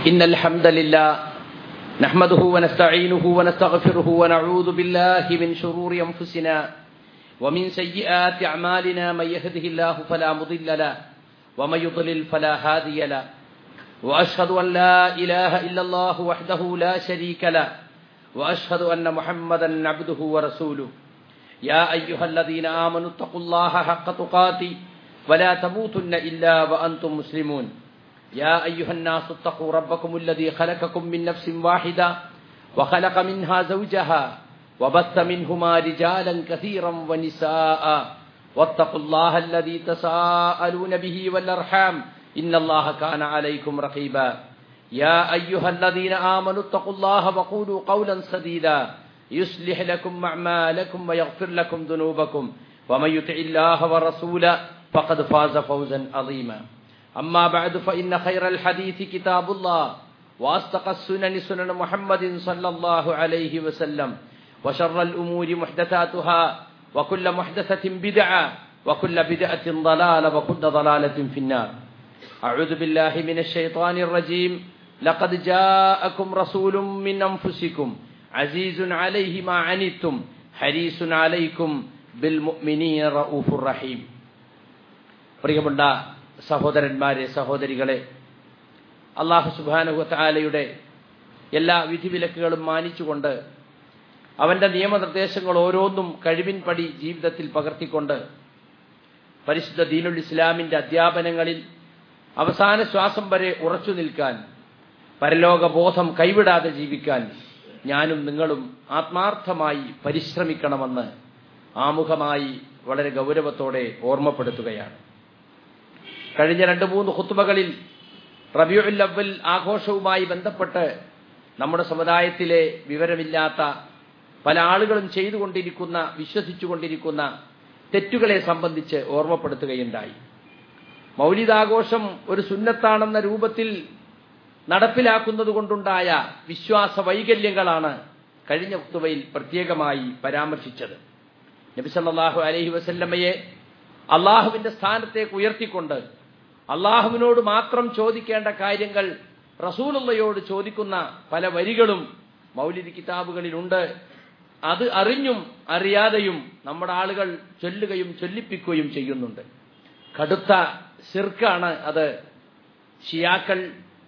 إن الحمد لله نحمده ونستعينه ونستغفره ونعوذ بالله من شرور أنفسنا ومن سيئات أعمالنا من يهده الله فلا مضل له ومن يضلل فلا هادي له وأشهد أن لا إله إلا الله وحده لا شريك له وأشهد أن محمدا عبده ورسوله يا أيها الذين آمنوا اتقوا الله حق تقاته ولا تموتن إلا وأنتم مسلمون يا أيها الناس اتقوا ربكم الذي خلقكم من نفس واحدة وخلق منها زوجها وبث منهما رجالا كثيرا ونساء واتقوا الله الذي تساءلون به والأرحام إن الله كان عليكم رقيبا يا أيها الذين آمنوا اتقوا الله وقولوا قولا سديدا يصلح لكم أعمالكم ويغفر لكم ذنوبكم ومن يطع الله ورسوله فقد فاز فوزا عظيما أما بعد فإن خير الحديث كتاب الله وأصدق السنن سنن محمد صلى الله عليه وسلم وشر الأمور محدثاتها وكل محدثة بدعة وكل بدعة ضلالة وكل ضلالة في النار أعوذ بالله من الشيطان الرجيم لقد جاءكم رسول من أنفسكم عزيز عليه ما عنتم حريص عليكم بالمؤمنين رؤوف رحيم പ്രിയമുള്ള സഹോദരന്മാരെ സഹോദരികളെ അള്ളാഹു സുബാനുഹത്താലയുടെ എല്ലാ വിധിവിലക്കുകളും മാനിച്ചുകൊണ്ട് അവന്റെ നിയമനിർദ്ദേശങ്ങൾ ഓരോന്നും കഴിവിൻപടി ജീവിതത്തിൽ പകർത്തിക്കൊണ്ട് പരിശുദ്ധ ദീനുൽ ഇസ്ലാമിന്റെ അധ്യാപനങ്ങളിൽ അവസാന ശ്വാസം വരെ ഉറച്ചു നിൽക്കാൻ പരലോകബോധം കൈവിടാതെ ജീവിക്കാൻ ഞാനും നിങ്ങളും ആത്മാർത്ഥമായി പരിശ്രമിക്കണമെന്ന് ആമുഖമായി വളരെ ഗൗരവത്തോടെ ഓർമ്മപ്പെടുത്തുകയാണ് കഴിഞ്ഞ രണ്ട് മൂന്ന് ഹുത്തുബകളിൽ റബിയുൽ അവൽ ആഘോഷവുമായി ബന്ധപ്പെട്ട് നമ്മുടെ സമുദായത്തിലെ വിവരമില്ലാത്ത പല ആളുകളും ചെയ്തുകൊണ്ടിരിക്കുന്ന വിശ്വസിച്ചുകൊണ്ടിരിക്കുന്ന തെറ്റുകളെ സംബന്ധിച്ച് ഓർമ്മപ്പെടുത്തുകയുണ്ടായി മൗലികാഘോഷം ഒരു സുന്നത്താണെന്ന രൂപത്തിൽ നടപ്പിലാക്കുന്നത് കൊണ്ടുണ്ടായ വിശ്വാസ വൈകല്യങ്ങളാണ് കഴിഞ്ഞ ഹുത്തുബയിൽ പ്രത്യേകമായി പരാമർശിച്ചത് നബിസല്ലാഹു അലഹി വസല്ലമ്മയെ അള്ളാഹുവിന്റെ സ്ഥാനത്തേക്ക് ഉയർത്തിക്കൊണ്ട് അള്ളാഹുവിനോട് മാത്രം ചോദിക്കേണ്ട കാര്യങ്ങൾ റസൂലുള്ളയോട് ചോദിക്കുന്ന പല വരികളും മൗലിദ് കിതാബുകളിലുണ്ട് അത് അറിഞ്ഞും അറിയാതെയും നമ്മുടെ ആളുകൾ ചൊല്ലുകയും ചൊല്ലിപ്പിക്കുകയും ചെയ്യുന്നുണ്ട് കടുത്ത ശിർക്കാണ് അത് ഷിയാക്കൾ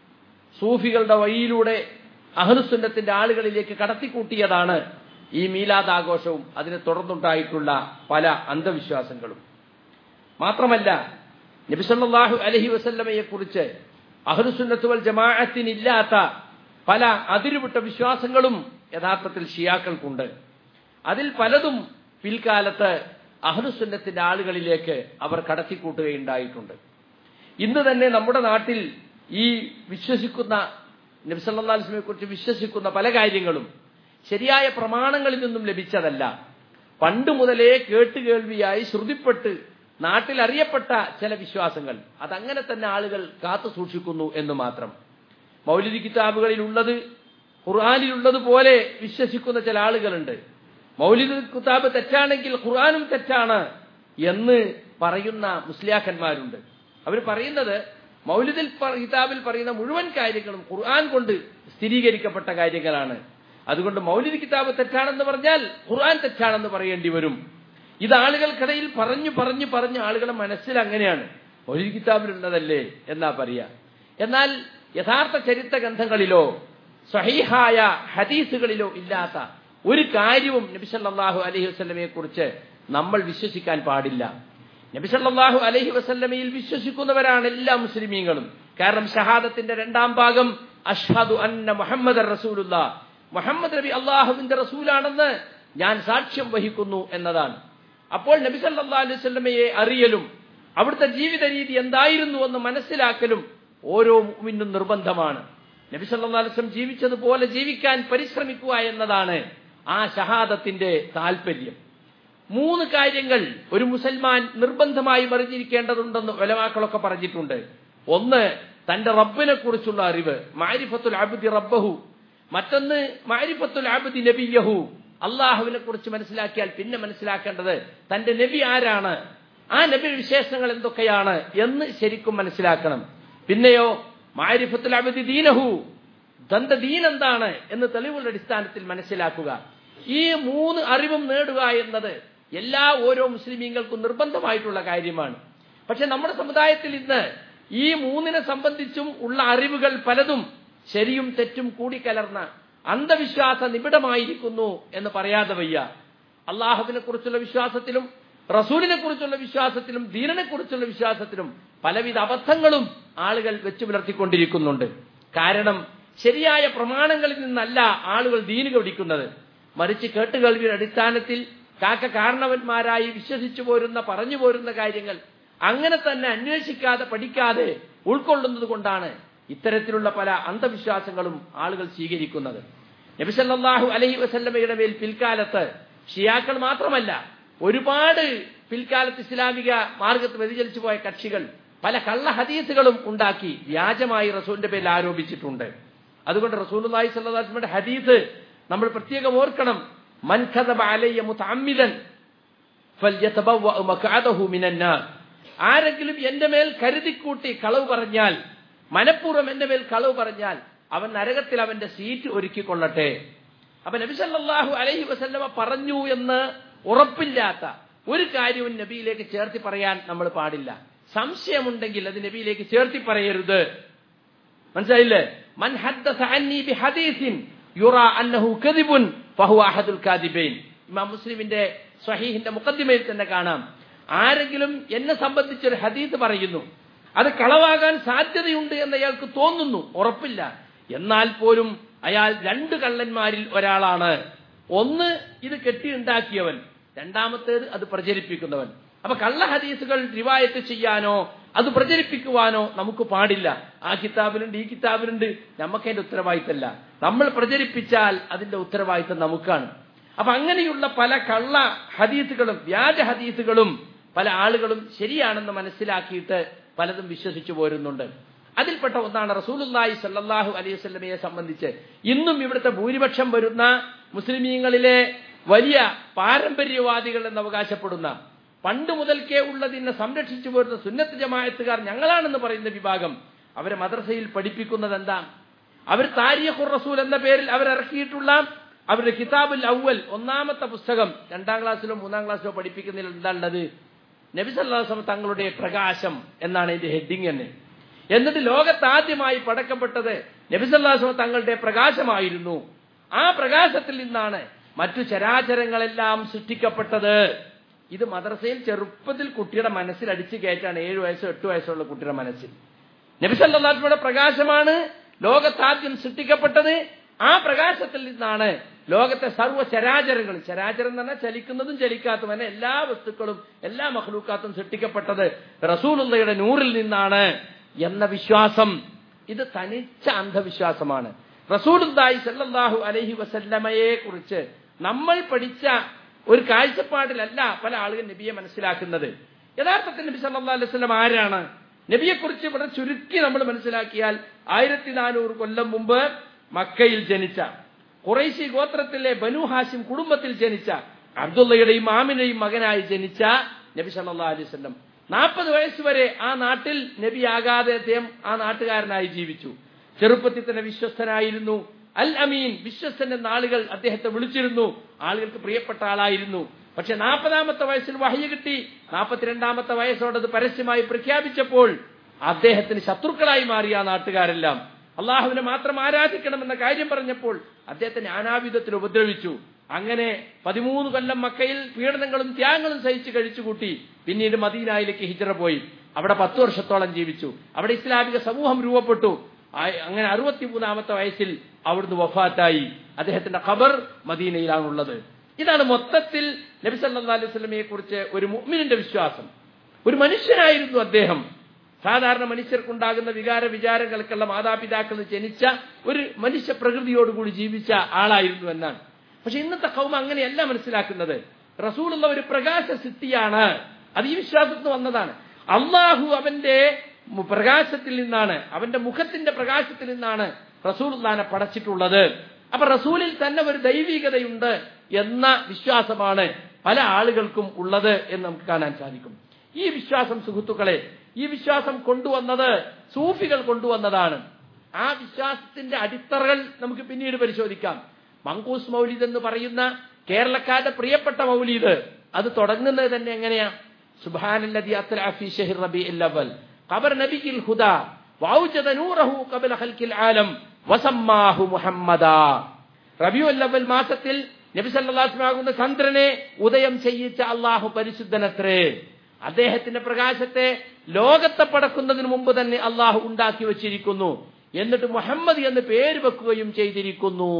സൂഫികളുടെ വഴിയിലൂടെ അഹ്ലുസുന്നത്തിന്റെ ആളുകളിലേക്ക് കടത്തിക്കൂട്ടിയതാണ് ഈ മീലാദ് ആഘോഷവും അതിനെ തുടർന്നുണ്ടായിട്ടുള്ള പല അന്ധവിശ്വാസങ്ങളും മാത്രമല്ല നബിസല്ലാഹു അലഹി വസല്ലമയെ കുറിച്ച് അഹ്ലുസുന്നത്ത് വൽ ജമാഅത്തിനില്ലാത്ത പല അതിരുവിട്ട വിശ്വാസങ്ങളും യഥാർത്ഥത്തിൽ ഷിയാക്കൾക്കുണ്ട് അതിൽ പലതും പിൽക്കാലത്ത് അഹ്ലുസുന്നത്തിന്റെ ആളുകളിലേക്ക് അവർ കടത്തിക്കൂട്ടുകയുണ്ടായിട്ടുണ്ട് ഇന്ന് തന്നെ നമ്മുടെ നാട്ടിൽ ഈ വിശ്വസിക്കുന്ന നബിസല്ലാസ്ലമെ കുറിച്ച് വിശ്വസിക്കുന്ന പല കാര്യങ്ങളും ശരിയായ പ്രമാണങ്ങളിൽ നിന്നും ലഭിച്ചതല്ല പണ്ട് മുതലേ കേട്ടുകേൾവിയായി ശ്രുതിപ്പെട്ട് നാട്ടിൽ അറിയപ്പെട്ട ചില വിശ്വാസങ്ങൾ അതങ്ങനെ തന്നെ ആളുകൾ കാത്തു സൂക്ഷിക്കുന്നു എന്ന് മാത്രം മൗലിദി കിതാബുകളിൽ ഉള്ളത് ഖുർആാനിലുള്ളത് പോലെ വിശ്വസിക്കുന്ന ചില ആളുകളുണ്ട് മൗലിദ് കിതാബ് തെറ്റാണെങ്കിൽ ഖുർആാനും തെറ്റാണ് എന്ന് പറയുന്ന മുസ്ലിയാക്കന്മാരുണ്ട് അവർ പറയുന്നത് മൗലിദിൽ കിതാബിൽ പറയുന്ന മുഴുവൻ കാര്യങ്ങളും ഖുർആൻ കൊണ്ട് സ്ഥിരീകരിക്കപ്പെട്ട കാര്യങ്ങളാണ് അതുകൊണ്ട് മൗലിദ് കിതാബ് തെറ്റാണെന്ന് പറഞ്ഞാൽ ഖുർആൻ തെറ്റാണെന്ന് പറയേണ്ടി വരും ഇത് ആളുകൾക്കിടയിൽ പറഞ്ഞു പറഞ്ഞു പറഞ്ഞ് ആളുകളെ മനസ്സിൽ അങ്ങനെയാണ് മൗലിദ് കിതാബിലുള്ളതല്ലേ എന്നാ പറയാ എന്നാൽ യഥാർത്ഥ ചരിത്ര ഗ്രന്ഥങ്ങളിലോ സഹീഹായ ഹദീസുകളിലോ ഇല്ലാത്ത ഒരു കാര്യവും നബിസല്ലാഹു അലഹി വസ്ലമയെ കുറിച്ച് നമ്മൾ വിശ്വസിക്കാൻ പാടില്ല നബിസല്ലാഹു അലഹി വസല്ലമയിൽ വിശ്വസിക്കുന്നവരാണ് എല്ലാ മുസ്ലിമീങ്ങളും കാരണം ഷഹാദത്തിന്റെ രണ്ടാം ഭാഗം അഷ്ഹദു അന്ന മുഹമ്മദ് റസൂലുള്ള മുഹമ്മദ് നബി അള്ളാഹുവിന്റെ റസൂലാണെന്ന് ഞാൻ സാക്ഷ്യം വഹിക്കുന്നു എന്നതാണ് അപ്പോൾ നബി സല്ലാ അലൈഹി സ്വല്ലമയെ അറിയലും അവിടുത്തെ ജീവിത രീതി എന്തായിരുന്നു എന്ന് മനസ്സിലാക്കലും ഓരോ മുമിനും നിർബന്ധമാണ് നബി സല്ലാ അലിസ്ലം ജീവിച്ചതുപോലെ ജീവിക്കാൻ പരിശ്രമിക്കുക എന്നതാണ് ആ ഷഹാദത്തിന്റെ താല്പര്യം മൂന്ന് കാര്യങ്ങൾ ഒരു മുസൽമാൻ നിർബന്ധമായും അറിഞ്ഞിരിക്കേണ്ടതുണ്ടെന്ന് ഒലമാക്കളൊക്കെ പറഞ്ഞിട്ടുണ്ട് ഒന്ന് തന്റെ റബ്ബിനെ കുറിച്ചുള്ള അറിവ് മാരിഫത്തുൽ അബുദി റബ്ബഹു മറ്റൊന്ന് മാരിഫത്തുൽ അബുദി നബിയഹു അള്ളാഹുവിനെ കുറിച്ച് മനസ്സിലാക്കിയാൽ പിന്നെ മനസ്സിലാക്കേണ്ടത് തന്റെ നബി ആരാണ് ആ നബി വിശേഷങ്ങൾ എന്തൊക്കെയാണ് എന്ന് ശരിക്കും മനസ്സിലാക്കണം പിന്നെയോ മാരിഫത്തുൽ അബദി ദീനഹു തന്റെ ദീൻ എന്താണ് എന്ന് തെളിവുകളുടെ അടിസ്ഥാനത്തിൽ മനസ്സിലാക്കുക ഈ മൂന്ന് അറിവും നേടുക എന്നത് എല്ലാ ഓരോ മുസ്ലിമീങ്ങൾക്കും നിർബന്ധമായിട്ടുള്ള കാര്യമാണ് പക്ഷെ നമ്മുടെ സമുദായത്തിൽ ഇന്ന് ഈ മൂന്നിനെ സംബന്ധിച്ചും ഉള്ള അറിവുകൾ പലതും ശരിയും തെറ്റും കൂടിക്കലർന്ന അന്ധവിശ്വാസ നിബിഡമായിരിക്കുന്നു എന്ന് പറയാതെ വയ്യ അള്ളാഹുവിനെ കുറിച്ചുള്ള വിശ്വാസത്തിലും റസൂലിനെ കുറിച്ചുള്ള വിശ്വാസത്തിലും ദീനനെ കുറിച്ചുള്ള വിശ്വാസത്തിലും പലവിധ അബദ്ധങ്ങളും ആളുകൾ വെച്ചു പുലർത്തിക്കൊണ്ടിരിക്കുന്നുണ്ട് കാരണം ശരിയായ പ്രമാണങ്ങളിൽ നിന്നല്ല ആളുകൾ ദീന് കടിക്കുന്നത് മറിച്ച് കേട്ടുകേൾവിയുടെ അടിസ്ഥാനത്തിൽ കാക്ക കാരണവന്മാരായി വിശ്വസിച്ചു പോരുന്ന പറഞ്ഞു പോരുന്ന കാര്യങ്ങൾ അങ്ങനെ തന്നെ അന്വേഷിക്കാതെ പഠിക്കാതെ ഉൾക്കൊള്ളുന്നത് കൊണ്ടാണ് ഇത്തരത്തിലുള്ള പല അന്ധവിശ്വാസങ്ങളും ആളുകൾ സ്വീകരിക്കുന്നത് നബിസല്ലാഹു അലഹി വസല്ലമയുടെ മേൽ പിൽക്കാലത്ത് ഷിയാക്കൾ മാത്രമല്ല ഒരുപാട് പിൽക്കാലത്ത് ഇസ്ലാമിക മാർഗത്ത് വ്യതിചലിച്ചു പോയ കക്ഷികൾ പല കള്ള ഹദീസുകളും ഉണ്ടാക്കി വ്യാജമായി റസൂലിന്റെ പേരിൽ ആരോപിച്ചിട്ടുണ്ട് അതുകൊണ്ട് റസൂലുള്ളാഹി സ്വല്ലല്ലാഹു അലൈഹി വസല്ലമയുടെ ഹദീസ് നമ്മൾ പ്രത്യേകം ഓർക്കണം മൻ കദബ അലയ്യ മുതഅമ്മിദൻ ഫൽയതബവ്വ മഖഅദഹു മിനൻ നാർ ആരെങ്കിലും എന്റെ മേൽ കരുതിക്കൂട്ടി കളവ് പറഞ്ഞാൽ മനഃപൂർവ്വം എന്റെ മേൽ കളവ് പറഞ്ഞാൽ അവൻ നരകത്തിൽ അവന്റെ സീറ്റ് ഒരുക്കിക്കൊള്ളട്ടെ അപ്പൊ നബി സല്ലല്ലാഹു അലൈഹി വസല്ലമ പറഞ്ഞു എന്ന് ഉറപ്പില്ലാത്ത ഒരു കാര്യവും നബിയിലേക്ക് ചേർത്തി പറയാൻ നമ്മൾ പാടില്ല സംശയമുണ്ടെങ്കിൽ അത് നബിയിലേക്ക് ചേർത്തി പറയരുത് മനസ്സിലായില്ലേ മൻ ഹദ്ദസ അന്നി ബി ഹദീസിൻ യുറാ അന്നഹു കദിബുൻ ഫഹുവ അഹദുൽ കാദിബൈൻ ഇമാം മുസ്ലിമിന്റെ സ്വഹീഹിന്റെ മുഖദ്ദിമയിൽ തന്നെ കാണാം ആരെങ്കിലും എന്നെ സംബന്ധിച്ചൊരു ഹദീസ് പറയുന്നു അത് കളവാകാൻ സാധ്യതയുണ്ട് എന്ന് അയാൾക്ക് തോന്നുന്നു ഉറപ്പില്ല എന്നാൽ പോലും അയാൾ രണ്ട് കള്ളന്മാരിൽ ഒരാളാണ് ഒന്ന് ഇത് കെട്ടിയുണ്ടാക്കിയവൻ രണ്ടാമത്തേത് അത് പ്രചരിപ്പിക്കുന്നവൻ അപ്പൊ കള്ള ഹദീസുകൾ റിവായത്ത് ചെയ്യാനോ അത് പ്രചരിപ്പിക്കുവാനോ നമുക്ക് പാടില്ല ആ കിതാബിലുണ്ട് ഈ കിതാബിലുണ്ട് നമുക്ക് അതിന്റെ ഉത്തരവാദിത്തമല്ല നമ്മൾ പ്രചരിപ്പിച്ചാൽ അതിന്റെ ഉത്തരവാദിത്തം നമുക്കാണ് അപ്പൊ അങ്ങനെയുള്ള പല കള്ള ഹദീസുകളും വ്യാജ ഹദീസുകളും പല ആളുകളും ശരിയാണെന്ന് മനസ്സിലാക്കിയിട്ട് പലതും വിശ്വസിച്ചു പോരുന്നുണ്ട് അതിൽപ്പെട്ട ഒന്നാണ് റസൂലുല്ലാഹി സല്ലാഹു അലൈഹി വസല്ലമയെ സംബന്ധിച്ച് ഇന്നും ഇവിടുത്തെ ഭൂരിപക്ഷം വരുന്ന മുസ്ലിമീങ്ങളിലെ വലിയ പാരമ്പര്യവാദികൾ എന്ന് അവകാശപ്പെടുന്ന പണ്ട് മുതൽക്കേ ഉള്ളതിനെ സംരക്ഷിച്ചു പോരുന്ന സുന്നത്ത് ജമായത്തുകാർ ഞങ്ങളാണെന്ന് പറയുന്ന വിഭാഗം അവരെ മദ്രസയിൽ പഠിപ്പിക്കുന്നത് എന്താ അവർ താരിഖുർ റസൂൽ എന്ന പേരിൽ അവരിറക്കിയിട്ടുള്ള അവരുടെ കിതാബുൽ അവൽ ഒന്നാമത്തെ പുസ്തകം രണ്ടാം ക്ലാസ്സിലോ മൂന്നാം ക്ലാസ്സിലോ പഠിപ്പിക്കുന്നതിൽ എന്താ ഉള്ളത് നബി സല്ലാസ്ലം തങ്ങളുടെ പ്രകാശം എന്നാണ് ഇതിന്റെ ഹെഡിങ് തന്നെ എന്നിട്ട് ലോകത്താദ്യമായി പടക്കപ്പെട്ടത് നബി സല്ലാസ്ലം തങ്ങളുടെ പ്രകാശമായിരുന്നു ആ പ്രകാശത്തിൽ നിന്നാണ് മറ്റു ചരാചരങ്ങളെല്ലാം സൃഷ്ടിക്കപ്പെട്ടത് ഇത് മദ്രസയിൽ ചെറുപ്പത്തിൽ കുട്ടിയുടെ മനസ്സിൽ അടിച്ചു കയറ്റാണ് ഏഴു വയസ്സോ എട്ട് വയസ്സുള്ള കുട്ടിയുടെ മനസ്സിൽ നബിസല്ലാത്മയുടെ പ്രകാശമാണ് ലോകത്താദ്യം സൃഷ്ടിക്കപ്പെട്ടത് ആ പ്രകാശത്തിൽ നിന്നാണ് ലോകത്തെ സർവ്വ ചരാചരങ്ങൾ ചരാചരം എന്ന് പറഞ്ഞാൽ ചലിക്കുന്നതും ചലിക്കാത്തതും അങ്ങനെ എല്ലാ വസ്തുക്കളും എല്ലാ മഹ്ലൂക്കാത്തും സൃഷ്ടിക്കപ്പെട്ടത് റസൂലുള്ളയുടെ നൂറിൽ നിന്നാണ് എന്ന വിശ്വാസം ഇത് തനിച്ച അന്ധവിശ്വാസമാണ് റസൂലുല്ലാഹി സല്ലല്ലാഹു അലൈഹി വസല്ലമയെ കുറിച്ച് നമ്മൾ പഠിച്ച ഒരു കാഴ്ചപ്പാടിലല്ല പല ആളുകൾ നബിയെ മനസ്സിലാക്കുന്നത് യഥാർത്ഥത്തിൽ നബി സല്ലല്ലാഹു അലൈഹി വസല്ലം ആരാണ് നബിയെക്കുറിച്ച് ഇവിടെ ചുരുക്കി നമ്മൾ മനസ്സിലാക്കിയാൽ ആയിരത്തി നാനൂറ് കൊല്ലം മുമ്പ് മക്കയിൽ ജനിച്ച കുറേശി ഗോത്രത്തിലെ ബനു ഹാഷിം കുടുംബത്തിൽ ജനിച്ച അബ്ദുള്ളയുടെയും ആമിനയും മകനായി ജനിച്ച നബി സല്ലല്ലാഹു അലൈഹി വസല്ലം നാൽപ്പത് വയസ്സ് വരെ ആ നാട്ടിൽ നബി ആകാതെ അദ്ദേഹം ആ നാട്ടുകാരനായി ജീവിച്ചു ചെറുപ്പത്തിൽ തന്നെ വിശ്വസ്തനായിരുന്നു അൽ അമീൻ വിശ്വസ്തൻ എന്ന ആളുകൾ അദ്ദേഹത്തെ വിളിച്ചിരുന്നു ആളുകൾക്ക് പ്രിയപ്പെട്ട ആളായിരുന്നു പക്ഷെ നാൽപ്പതാമത്തെ വയസ്സിൽ വഹയ കിട്ടി നാൽപ്പത്തിരണ്ടാമത്തെ വയസ്സോടത് പരസ്യമായി പ്രഖ്യാപിച്ചപ്പോൾ അദ്ദേഹത്തിന് ശത്രുക്കളായി മാറി ആ നാട്ടുകാരെല്ലാം അള്ളാഹുവിനെ മാത്രം ആരാധിക്കണമെന്ന കാര്യം പറഞ്ഞപ്പോൾ അദ്ദേഹത്തെ നാനാവിധത്തിൽ ഉപദ്രവിച്ചു അങ്ങനെ പതിമൂന്ന് കൊല്ലം മക്കയിൽ പീഡനങ്ങളും ത്യാഗങ്ങളും സഹിച്ച് കഴിച്ചുകൂട്ടി പിന്നീട് മദീനായിലേക്ക് ഹിജറ പോയി അവിടെ പത്ത് വർഷത്തോളം ജീവിച്ചു അവിടെ ഇസ്ലാമിക സമൂഹം രൂപപ്പെട്ടു അങ്ങനെ അറുപത്തിമൂന്നാമത്തെ വയസ്സിൽ അവിടുന്ന് വഫാത്തായി അദ്ദേഹത്തിന്റെ ഖബർ മദീനയിലാണുള്ളത് ഇതാണ് മൊത്തത്തിൽ നബി സല്ലാ അലൈഹി സ്വലമയെ കുറിച്ച് ഒരു മുഅ്മിനിന്റെ വിശ്വാസം ഒരു മനുഷ്യനായിരുന്നു അദ്ദേഹം സാധാരണ മനുഷ്യർക്കുണ്ടാകുന്ന വികാര വിചാരങ്ങൾക്കുള്ള മാതാപിതാക്കൾ ജനിച്ച ഒരു മനുഷ്യ പ്രകൃതിയോടുകൂടി ജീവിച്ച ആളായിരുന്നു എന്നാണ് പക്ഷെ ഇന്നത്തെ കൗമ അങ്ങനെയല്ല മനസ്സിലാക്കുന്നത് റസൂലുള്ള ഒരു പ്രകാശ സിദ്ധിയാണ് അത് ഈ വിശ്വാസത്തിന് വന്നതാണ് അള്ളാഹു അവന്റെ പ്രകാശത്തിൽ നിന്നാണ് അവന്റെ മുഖത്തിന്റെ പ്രകാശത്തിൽ നിന്നാണ് റസൂലുള്ളാനെ പടച്ചിട്ടുള്ളത് അപ്പൊ റസൂലിൽ തന്നെ ഒരു ദൈവികതയുണ്ട് എന്ന വിശ്വാസമാണ് പല ആളുകൾക്കും ഉള്ളത് എന്ന് നമുക്ക് കാണാൻ സാധിക്കും ഈ വിശ്വാസം സുഹൃത്തുക്കളെ ഈ വിശ്വാസം കൊണ്ടുവന്നത് സൂഫികൾ കൊണ്ടുവന്നതാണ് ആ വിശ്വാസത്തിന്റെ അടിത്തറകൾ നമുക്ക് പിന്നീട് പരിശോധിക്കാം മങ്കൂസ് മൗലീദ് എന്ന് പറയുന്ന കേരളക്കാരുടെ പ്രിയപ്പെട്ട മൗലീദ് അത് തുടങ്ങുന്നത് തന്നെ എങ്ങനെയാ സുബ്ഹാനല്ലദി അത്ലഅ ഫീ ശഹ്ർ റബീഉൽ അവൽ ഖബർ നബിയിൽ ഹുദാ വഔജദ നൂറഹു ഖബല ഖൽഖിൽ ആലം വസമ്മാഹു മുഹമ്മദാ റബിയുൽ അവൽ മാസത്തിൽ നബി സല്ലല്ലാഹു അലൈഹി ആകുന്ന ചന്ദ്രനെ ഉദയം ചെയ്യിച്ച അള്ളാഹു പരിശുദ്ധനത്രേ അദ്ദേഹത്തിന്റെ പ്രകാശത്തെ ലോകത്തെ പടക്കുന്നതിന് മുമ്പ് തന്നെ അള്ളാഹു ഉണ്ടാക്കി വച്ചിരിക്കുന്നു എന്നിട്ട് മുഹമ്മദ് എന്ന് പേര് വെക്കുകയും ചെയ്തിരിക്കുന്നു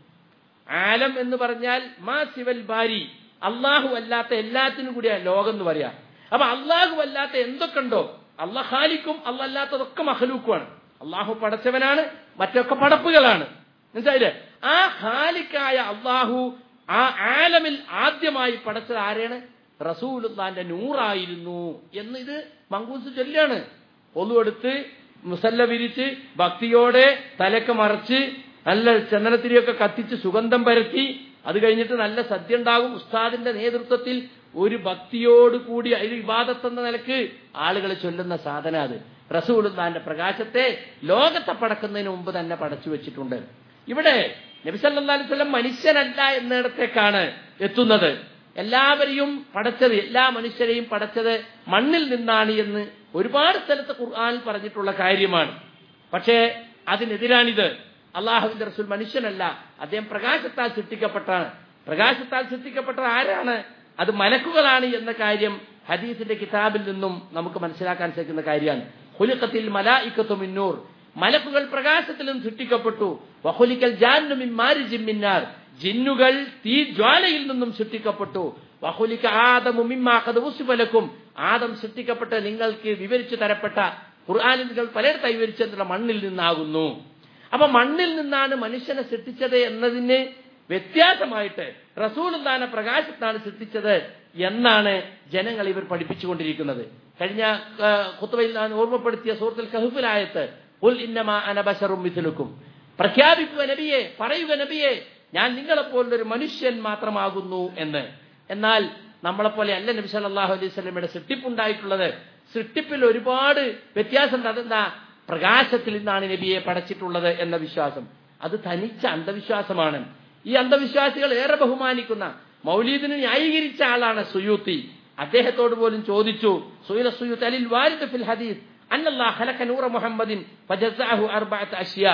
ആലം എന്ന് പറഞ്ഞാൽ മാ സിവൽ ബാരി അള്ളാഹു അല്ലാത്ത എല്ലാത്തിനും കൂടിയാ ലോകം എന്ന് പറയാ അപ്പൊ അള്ളാഹു അല്ലാത്ത എന്തൊക്കെ ഉണ്ടോ അള്ളാഹ് ഖാലിക്കും അല്ലാത്തതൊക്കെ മഹലൂക്കുമാണ് അള്ളാഹു പടച്ചവനാണ് മറ്റൊക്കെ പടപ്പുകളാണ് മനസ്സിലായില്ലേ ആ ഖാലിക്കായ അള്ളാഹു ആ ആലമിൽ ആദ്യമായി പടച്ചത് ആരെയാണ് റസൂലുള്ളാന്റെ നൂറായിരുന്നു എന്ന് ഇത് മങ്കൂസ് ചൊല്ലാണ് ഒന്നുകൊടുത്ത് മുസല്ല വിരിച്ച് ഭക്തിയോടെ തലക്ക് മറച്ച് നല്ല ചന്ദനത്തിരിയൊക്കെ കത്തിച്ച് സുഗന്ധം പരത്തി അത് കഴിഞ്ഞിട്ട് നല്ല സദ്യ ഉണ്ടാകും ഉസ്താദിന്റെ നേതൃത്വത്തിൽ ഒരു ഭക്തിയോട് കൂടി അതിൽ വിവാദത്തെന്ന നിലക്ക് ആളുകൾ ചൊല്ലുന്ന സാധന അത് റസൂലുള്ളാന്റെ പ്രകാശത്തെ ലോകത്തെ പടക്കുന്നതിന് മുമ്പ് തന്നെ പടച്ചു വെച്ചിട്ടുണ്ട് ഇവിടെ നബിസല്ലാ അലിസ്ലം മനുഷ്യനല്ല എന്നിടത്തേക്കാണ് എത്തുന്നത് എല്ലാവരെയും പടച്ചത് എല്ലാ മനുഷ്യരെയും പടച്ചത് മണ്ണിൽ നിന്നാണ് എന്ന് ഒരുപാട് സ്ഥലത്ത് ഖുർആാനിൽ പറഞ്ഞിട്ടുള്ള കാര്യമാണ് പക്ഷേ അതിനെതിരാണിത് അള്ളാഹുവിന്റെ റസൂൽ മനുഷ്യനല്ല അദ്ദേഹം പ്രകാശത്താൽ സൃഷ്ടിക്കപ്പെട്ടാണ് പ്രകാശത്താൽ സൃഷ്ടിക്കപ്പെട്ടത് ആരാണ് അത് മലക്കുകളാണ് എന്ന കാര്യം ഹദീസിന്റെ കിതാബിൽ നിന്നും നമുക്ക് മനസ്സിലാക്കാൻ സാധിക്കുന്ന കാര്യമാണ് ഹുലിക്കത്തിൽ മലായിക്കത്തു മിന്നൂർ മലക്കുകൾ പ്രകാശത്തിൽ നിന്നും സൃഷ്ടിക്കപ്പെട്ടു വഹുലിക്കൽ ജാന്നുമിൻ മാരിജിമ്മിന്നാർ ജിന്നുകൾ തീ ജ്വാലയിൽ നിന്നും സൃഷ്ടിക്കപ്പെട്ടു വഹുലിക്ക ആദമുമിമാക്കും ആദം സൃഷ്ടിക്കപ്പെട്ട് നിങ്ങൾക്ക് വിവരിച്ചു തരപ്പെട്ട ഖുർആാനിൽ നിങ്ങൾ പലയിടത്തായി വിവരിച്ചെന്നുള്ള മണ്ണിൽ നിന്നാകുന്നു അപ്പൊ മണ്ണിൽ നിന്നാണ് മനുഷ്യനെ സൃഷ്ടിച്ചത് എന്നതിന് വ്യത്യാസമായിട്ട് റസൂലുല്ലാന പ്രകാശത്താണ് സൃഷ്ടിച്ചത് എന്നാണ് ജനങ്ങൾ ഇവർ പഠിപ്പിച്ചുകൊണ്ടിരിക്കുന്നത് കഴിഞ്ഞ കുത്തുവയിൽ ഞാൻ ഓർമ്മപ്പെടുത്തിയ സുഹൃത്തുൽ കഹുഫിലായത്ത് ഉൽ ഇന്നമാ അനബശറും മിഥിലുക്കും പ്രഖ്യാപിക്കുക നബിയെ പറയുക നബിയെ ഞാൻ നിങ്ങളെപ്പോലൊരു മനുഷ്യൻ മാത്രമാകുന്നു എന്ന് എന്നാൽ നമ്മളെപ്പോലെ അല്ല നബി സല്ലല്ലാഹു അലൈഹി സ്വലമയുടെ സൃഷ്ടിപ്പുണ്ടായിട്ടുള്ളത് സൃഷ്ടിപ്പിൽ ഒരുപാട് വ്യത്യാസമുണ്ട് അതെന്താ പ്രകാശത്തിൽ നിന്നാണ് നബിയെ പടച്ചിട്ടുള്ളത് എന്ന വിശ്വാസം അത് തനിച്ച അന്ധവിശ്വാസമാണ് ഈ അന്ധവിശ്വാസികൾ ഏറെ ബഹുമാനിക്കുന്ന മൗലീദിനെ ന്യായീകരിച്ച ആളാണ് സുയൂത്തി അദ്ദേഹത്തോട് പോലും ചോദിച്ചു സുയില സുയൂത്ത് അലിൽ വാരിദ് ഫിൽ ഹദീസ് അന്നല്ലാ ഖലഖ നൂറ മുഹമ്മദിൻ ഫജസ്അഹു അർബഅത്ത് അഷ്യാ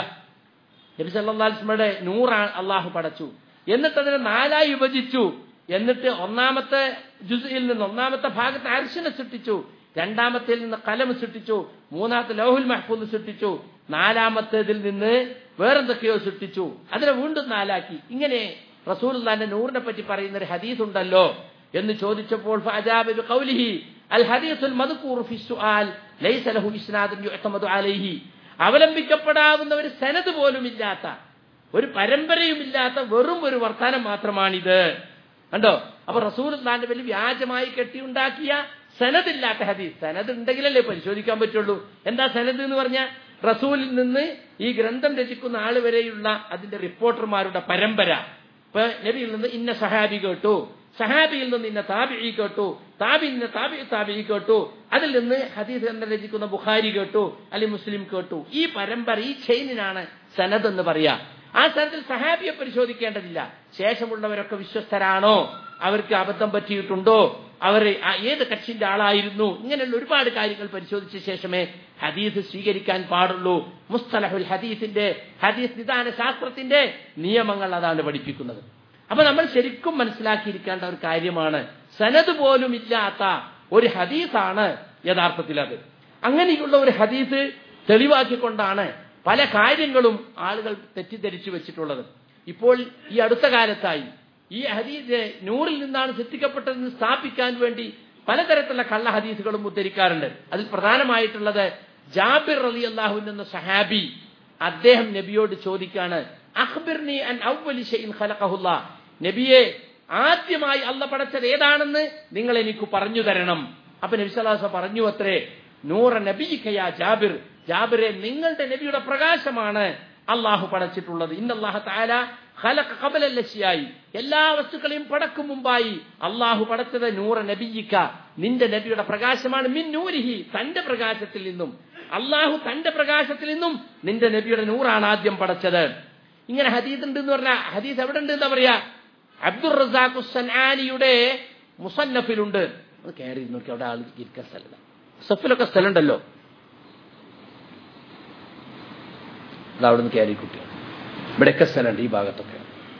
നബി സല്ലല്ലാഹു അലൈഹി വസല്ലമയുടെ നൂറാണ് അള്ളാഹു പടച്ചു എന്നിട്ട് അതിനെ നാലായി വിഭജിച്ചു എന്നിട്ട് ഒന്നാമത്തെ ജുസിൽ നിന്ന് ഒന്നാമത്തെ ഭാഗത്ത് അർശനെ സൃഷ്ടിച്ചു രണ്ടാമത്തേൽ നിന്ന് കലം സൃഷ്ടിച്ചു മൂന്നാമത്തെ ലൗഹുൽ മഹ്ഫൂദ് സൃഷ്ടിച്ചു നാലാമത്തേതിൽ നിന്ന് വേറെന്തൊക്കെയോ സൃഷ്ടിച്ചു അതിനെ വീണ്ടും നാലാക്കി ഇങ്ങനെ റസൂലുള്ളാന്റെ നൂറിനെ പറ്റി പറയുന്ന ഒരു ഹദീസ് ഉണ്ടല്ലോ എന്ന് ചോദിച്ചപ്പോൾ ഫഅജാബ ഖൗലിഹി അൽ ഹദീസുൽ മദ്കൂർ ഫി സുആൽ ലൈസ ലഹു ഇസ്നാദുൻ യുഅ്തമദു അലൈഹി അവലംബിക്കപ്പെടാവുന്ന ഒരു സനത് പോലും ഇല്ലാത്ത ഒരു പരമ്പരയും ഇല്ലാത്ത വെറും ഒരു വർത്താനം മാത്രമാണിത് കണ്ടോ അപ്പൊ റസൂൽ താന്റെ വലിയ വ്യാജമായി കെട്ടിയുണ്ടാക്കിയ സനദില്ലാത്ത ഹദീസ് സനദ് ഉണ്ടെങ്കിലല്ലേ പരിശോധിക്കാൻ പറ്റുള്ളൂ എന്താ സനദ് എന്ന് പറഞ്ഞാൽ റസൂലിൽ നിന്ന് ഈ ഗ്രന്ഥം രചിക്കുന്ന ആള് വരെയുള്ള അതിന്റെ റിപ്പോർട്ടർമാരുടെ പരമ്പര ഇപ്പൊ നബിയിൽ നിന്ന് ഇന്ന സഹാബി കേട്ടു സഹാബിയിൽ നിന്ന് ഇന്ന താബിഴി കേട്ടു താബിയിൽ നിന്ന് താബി താബിഴി കേട്ടു അതിൽ നിന്ന് ഹദീസ് എന്ന് രചിക്കുന്ന ബുഖാരി കേട്ടു അല്ലെ മുസ്ലിം കേട്ടു ഈ പരമ്പര ഈ ചെയിനിനാണ് സനദ് എന്ന് പറയാ ആ സനദിൽ സഹാബിയെ പരിശോധിക്കേണ്ടതില്ല ശേഷമുള്ളവരൊക്കെ വിശ്വസ്തരാണോ അവർക്ക് അബദ്ധം പറ്റിയിട്ടുണ്ടോ അവർ ഏത് കക്ഷിന്റെ ആളായിരുന്നു ഇങ്ങനെയുള്ള ഒരുപാട് കാര്യങ്ങൾ പരിശോധിച്ച ശേഷമേ ഹദീസ് സ്വീകരിക്കാൻ പാടുള്ളൂ മുസ്തലഹുൽ ഹദീസിന്റെ ഹദീസ് നിദാന ശാസ്ത്രത്തിന്റെ നിയമങ്ങൾ അതാണ് പഠിപ്പിക്കുന്നത് അപ്പൊ നമ്മൾ ശരിക്കും മനസ്സിലാക്കിയിരിക്കേണ്ട ഒരു കാര്യമാണ് സനത് പോലും ഇല്ലാത്ത ഒരു ഹദീസാണ് യഥാർത്ഥത്തിൽ അത് അങ്ങനെയുള്ള ഒരു ഹദീസ് തെളിവാക്കിക്കൊണ്ടാണ് പല കാര്യങ്ങളും ആളുകൾ തെറ്റിദ്ധരിച്ചു വെച്ചിട്ടുള്ളത് ഇപ്പോൾ ഈ അടുത്ത കാലത്തായി ഈ ഹദീസ് നൂറിൽ നിന്നാണ് സൃഷ്ടിക്കപ്പെട്ടതെന്ന് സ്ഥാപിക്കാൻ വേണ്ടി പലതരത്തിലുള്ള കള്ള ഹദീസുകളും ഉദ്ധരിക്കാറുണ്ട് അതിൽ പ്രധാനമായിട്ടുള്ളത് ജാബിർ അലി അള്ളാഹു എന്ന സഹാബി അദ്ദേഹം നബിയോട് ചോദിക്കാണ് അഖ്ബിർനി അൻ അവലി ഷൈഇൻ ഖലഖഹുല്ലാ നബിയെ ആദ്യമായി അല്ല പടച്ചത് ഏതാണെന്ന് നിങ്ങൾ എനിക്ക് പറഞ്ഞു തരണം അപ്പൊ നബി സല്ലാഹു പറഞ്ഞു അത്രേ നൂറ നബിക്കയാ ജാബിർ ജാബിറെ നിങ്ങളുടെ നബിയുടെ പ്രകാശമാണ് അള്ളാഹു പടച്ചിട്ടുള്ളത് ഇന്നല്ലാഹ താല ഖലഖ ഖബല ലശ്യായി എല്ലാ വസ്തുക്കളെയും പടക്കും മുമ്പായി അള്ളാഹു പടച്ചത് നൂറ നബിയിക്ക നിന്റെ നബിയുടെ പ്രകാശമാണ് മിൻ നൂരിഹി തന്റെ പ്രകാശത്തിൽ നിന്നും അള്ളാഹു തന്റെ പ്രകാശത്തിൽ നിന്നും നിന്റെ നബിയുടെ നൂറാണ് ആദ്യം പടച്ചത് ഇങ്ങനെ ഹദീസ് ഉണ്ട് എന്ന് പറഞ്ഞാൽ ഹദീസ് എവിടെ ഉണ്ട് എന്താ പറയാ അബ്ദുൾ റസാഖു സൻആനിയുടെ മുസന്നഫിലുണ്ട് അത് കയറി നോക്കി അവിടെ ആൾ ഇരിക്കാൻ സ്ഥലമില്ല സഫിലൊക്കെ സ്ഥലമുണ്ടല്ലോ അത് അവിടെ നിന്ന് കയറി കുട്ടിയാണ് ഇവിടെയൊക്കെ സ്ഥലമുണ്ട് ഈ ഭാഗത്തൊക്കെ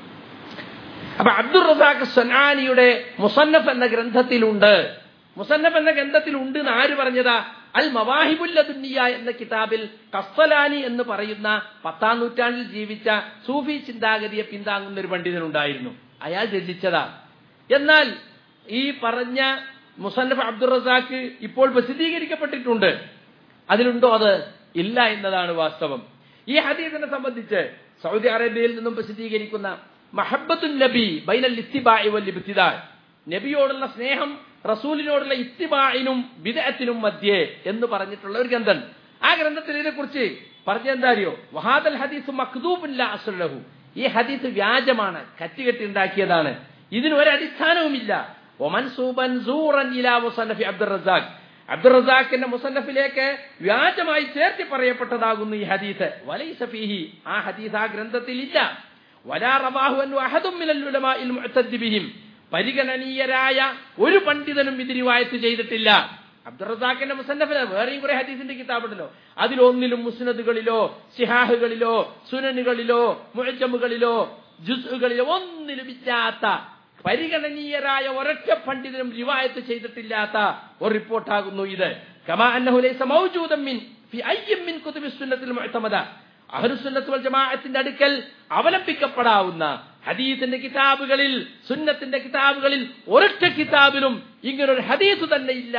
അപ്പൊ അബ്ദുൾ റസാഖ് സനാനിയുടെ മുസന്നഫ് എന്ന ഗ്രന്ഥത്തിലുണ്ട് മുസന്നഫ് എന്ന ഗ്രന്ഥത്തിലുണ്ട് എന്ന് ആര് പറഞ്ഞതാ അൽ മവാഹിബുല്ലദുന്നിയ എന്ന കിതാബിൽ കസ്തലാനി എന്ന് പറയുന്ന പത്താം നൂറ്റാണ്ടിൽ ജീവിച്ച സൂഫി ചിന്താഗതിയെ പിന്താങ്ങുന്ന ഒരു പണ്ഡിതനുണ്ടായിരുന്നു അയാൾ രചിച്ചതാ എന്നാൽ ഈ പറഞ്ഞ മുസന്നഫ് അബ്ദുൾ റസാഖ് ഇപ്പോൾ പ്രസിദ്ധീകരിക്കപ്പെട്ടിട്ടുണ്ട് അതിലുണ്ടോ അത് ഇല്ല എന്നതാണ് വാസ്തവം ഈ ഹദീസിനെ സംബന്ധിച്ച് സൗദി അറേബ്യയിൽ നിന്നും പ്രസിദ്ധീകരിക്കുന്ന മഹബത്തുൻ നബി ബൈനൽ ഇത്തിബാഇ വൽ ഇബ്തിദാ നബിയോടുള്ള സ്നേഹം റസൂലിനോടുള്ള ഇത്തിബായിനും വിദഅത്തിനും മധ്യേ എന്ന് പറഞ്ഞിട്ടുള്ള ഒരു ഗ്രന്ഥം ആ ഗ്രന്ഥത്തിൽ ഇതിനെക്കുറിച്ച് പറഞ്ഞെന്താ അറിയോ വഹാദൽ ഹദീസ് മഖ്ദൂബുൻ ലാ അസ്ലഹു ഈ ഹദീസ് വ്യാജമാണ് കറ്റുകെട്ടി ഉണ്ടാക്കിയതാണ് ഇതിന് ഒരു അടിസ്ഥാനവുമില്ല ഒമൻസൂബൻ സൂറൻ ഇലാ മുസന്നഫി അബ്ദുർ റസാഖ് അബ്ദുൾ റസാഖിന്റെ മുസന്നഫിലേക്ക് വ്യാജമായി ചേർത്തി പറയപ്പെട്ടതാകുന്നു ഈ ഹദീസ് വലൈസ ഫീഹി ആ ഹദീസ് ആ ഗ്രന്ഥത്തിൽ ഇല്ല വലാ റവാഹു അൻ അഹദും മിനൽ ഉലമാഇൽ മുഅ്തദ് ബിഹിം പരിഗണനീയരായ ഒരു പണ്ഡിതനും ഇത് റിവായത്ത് ചെയ്തിട്ടില്ല അബ്ദുൾ റസാഖിന്റെ മുസന്നഫിന് വേറെയും കുറെ ഹദീസിന്റെ കിതാബുണ്ടല്ലോ അതിലൊന്നിലും മുസ്നദുകളിലോ സിഹാഹുകളിലോ സുനനുകളിലോ മുഴജമുകളിലോ ജുസുകളിലോ ഒന്നിലും ഇല്ലാത്ത പരിഗണനീയരായ ഒരൊറ്റ പണ്ഡിതനും റിവായത്ത് ചെയ്തിട്ടില്ലാത്ത ഒരു റിപ്പോർട്ടാകുന്നു ഇത് കമാ അന്നഹു ലൈസ മൗജൂദൻ മിൻ ഫി അയ്യിൻ മിൻ കുതുബി സുന്നത്തിൽ മുഅ്തമദ അഹ്ലുസുന്നത്ത് വൽ ജമാഅത്തിന്റെ അടുക്കൽ അവലംബിക്കപ്പെടാവുന്ന ഹദീസിന്റെ കിതാബുകളിൽ സുന്നത്തിന്റെ കിതാബുകളിൽ ഒരൊറ്റ കിതാബിലും ഇങ്ങനൊരു ഹദീസ് തന്നെ ഇല്ല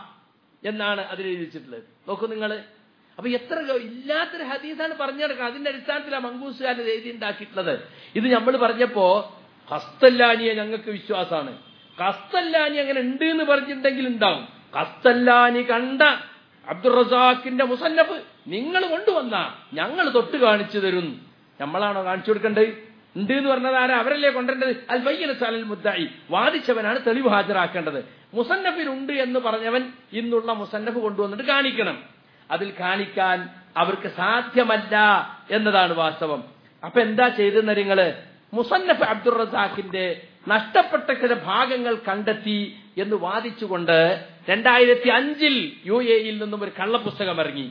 എന്നാണ് അതിൽ എഴുതിച്ചിട്ടുള്ളത് നോക്കൂ നിങ്ങൾ അപ്പൊ എത്ര ഇല്ലാത്തൊരു ഹദീസാണ് പറഞ്ഞു നടക്കുക അതിന്റെ അടിസ്ഥാനത്തിലാണ് മങ്കൂസുകാരൻ എഴുതി ഉണ്ടാക്കിയിട്ടുള്ളത് ഇത് നമ്മൾ പറഞ്ഞപ്പോ കസ്തല്ലാനിയെ ഞങ്ങൾക്ക് വിശ്വാസമാണ് കസ്തല്ലാനി അങ്ങനെ ഉണ്ട് എന്ന് പറഞ്ഞിട്ടുണ്ടെങ്കിൽ ഉണ്ടാവും കസ്തല്ലാനി കണ്ട അബ്ദുൾ റസാഖിന്റെ മുസന്നഫ് നിങ്ങൾ കൊണ്ടുവന്ന ഞങ്ങൾ തൊട്ട് കാണിച്ചു തരും നമ്മളാണോ കാണിച്ചു കൊടുക്കേണ്ടത് ഉണ്ട് എന്ന് പറഞ്ഞത് ആരാ അവരല്ലേ കൊണ്ടുവരേണ്ടത് അൽ വയ്യന സാലൽ മുദ്ദായി വാദിച്ചവനാണ് തെളിവ് ഹാജരാക്കേണ്ടത് മുസന്നഫിൽ ഉണ്ട് എന്ന് പറഞ്ഞവൻ ഇന്നുള്ള മുസന്നഫ് കൊണ്ടുവന്നിട്ട് കാണിക്കണം അതിൽ കാണിക്കാൻ അവർക്ക് സാധ്യമല്ല എന്നതാണ് വാസ്തവം അപ്പൊ എന്താ ചെയ്തെന്ന് നിങ്ങള് മുസന്നഫ് അബ്ദുൾ റസാഖിന്റെ നഷ്ടപ്പെട്ട ചില ഭാഗങ്ങൾ കണ്ടെത്തി എന്ന് വാദിച്ചുകൊണ്ട് രണ്ടായിരത്തി അഞ്ചിൽ യു എയിൽ നിന്നും ഒരു കള്ളപ്പുസ്തകം ഇറങ്ങി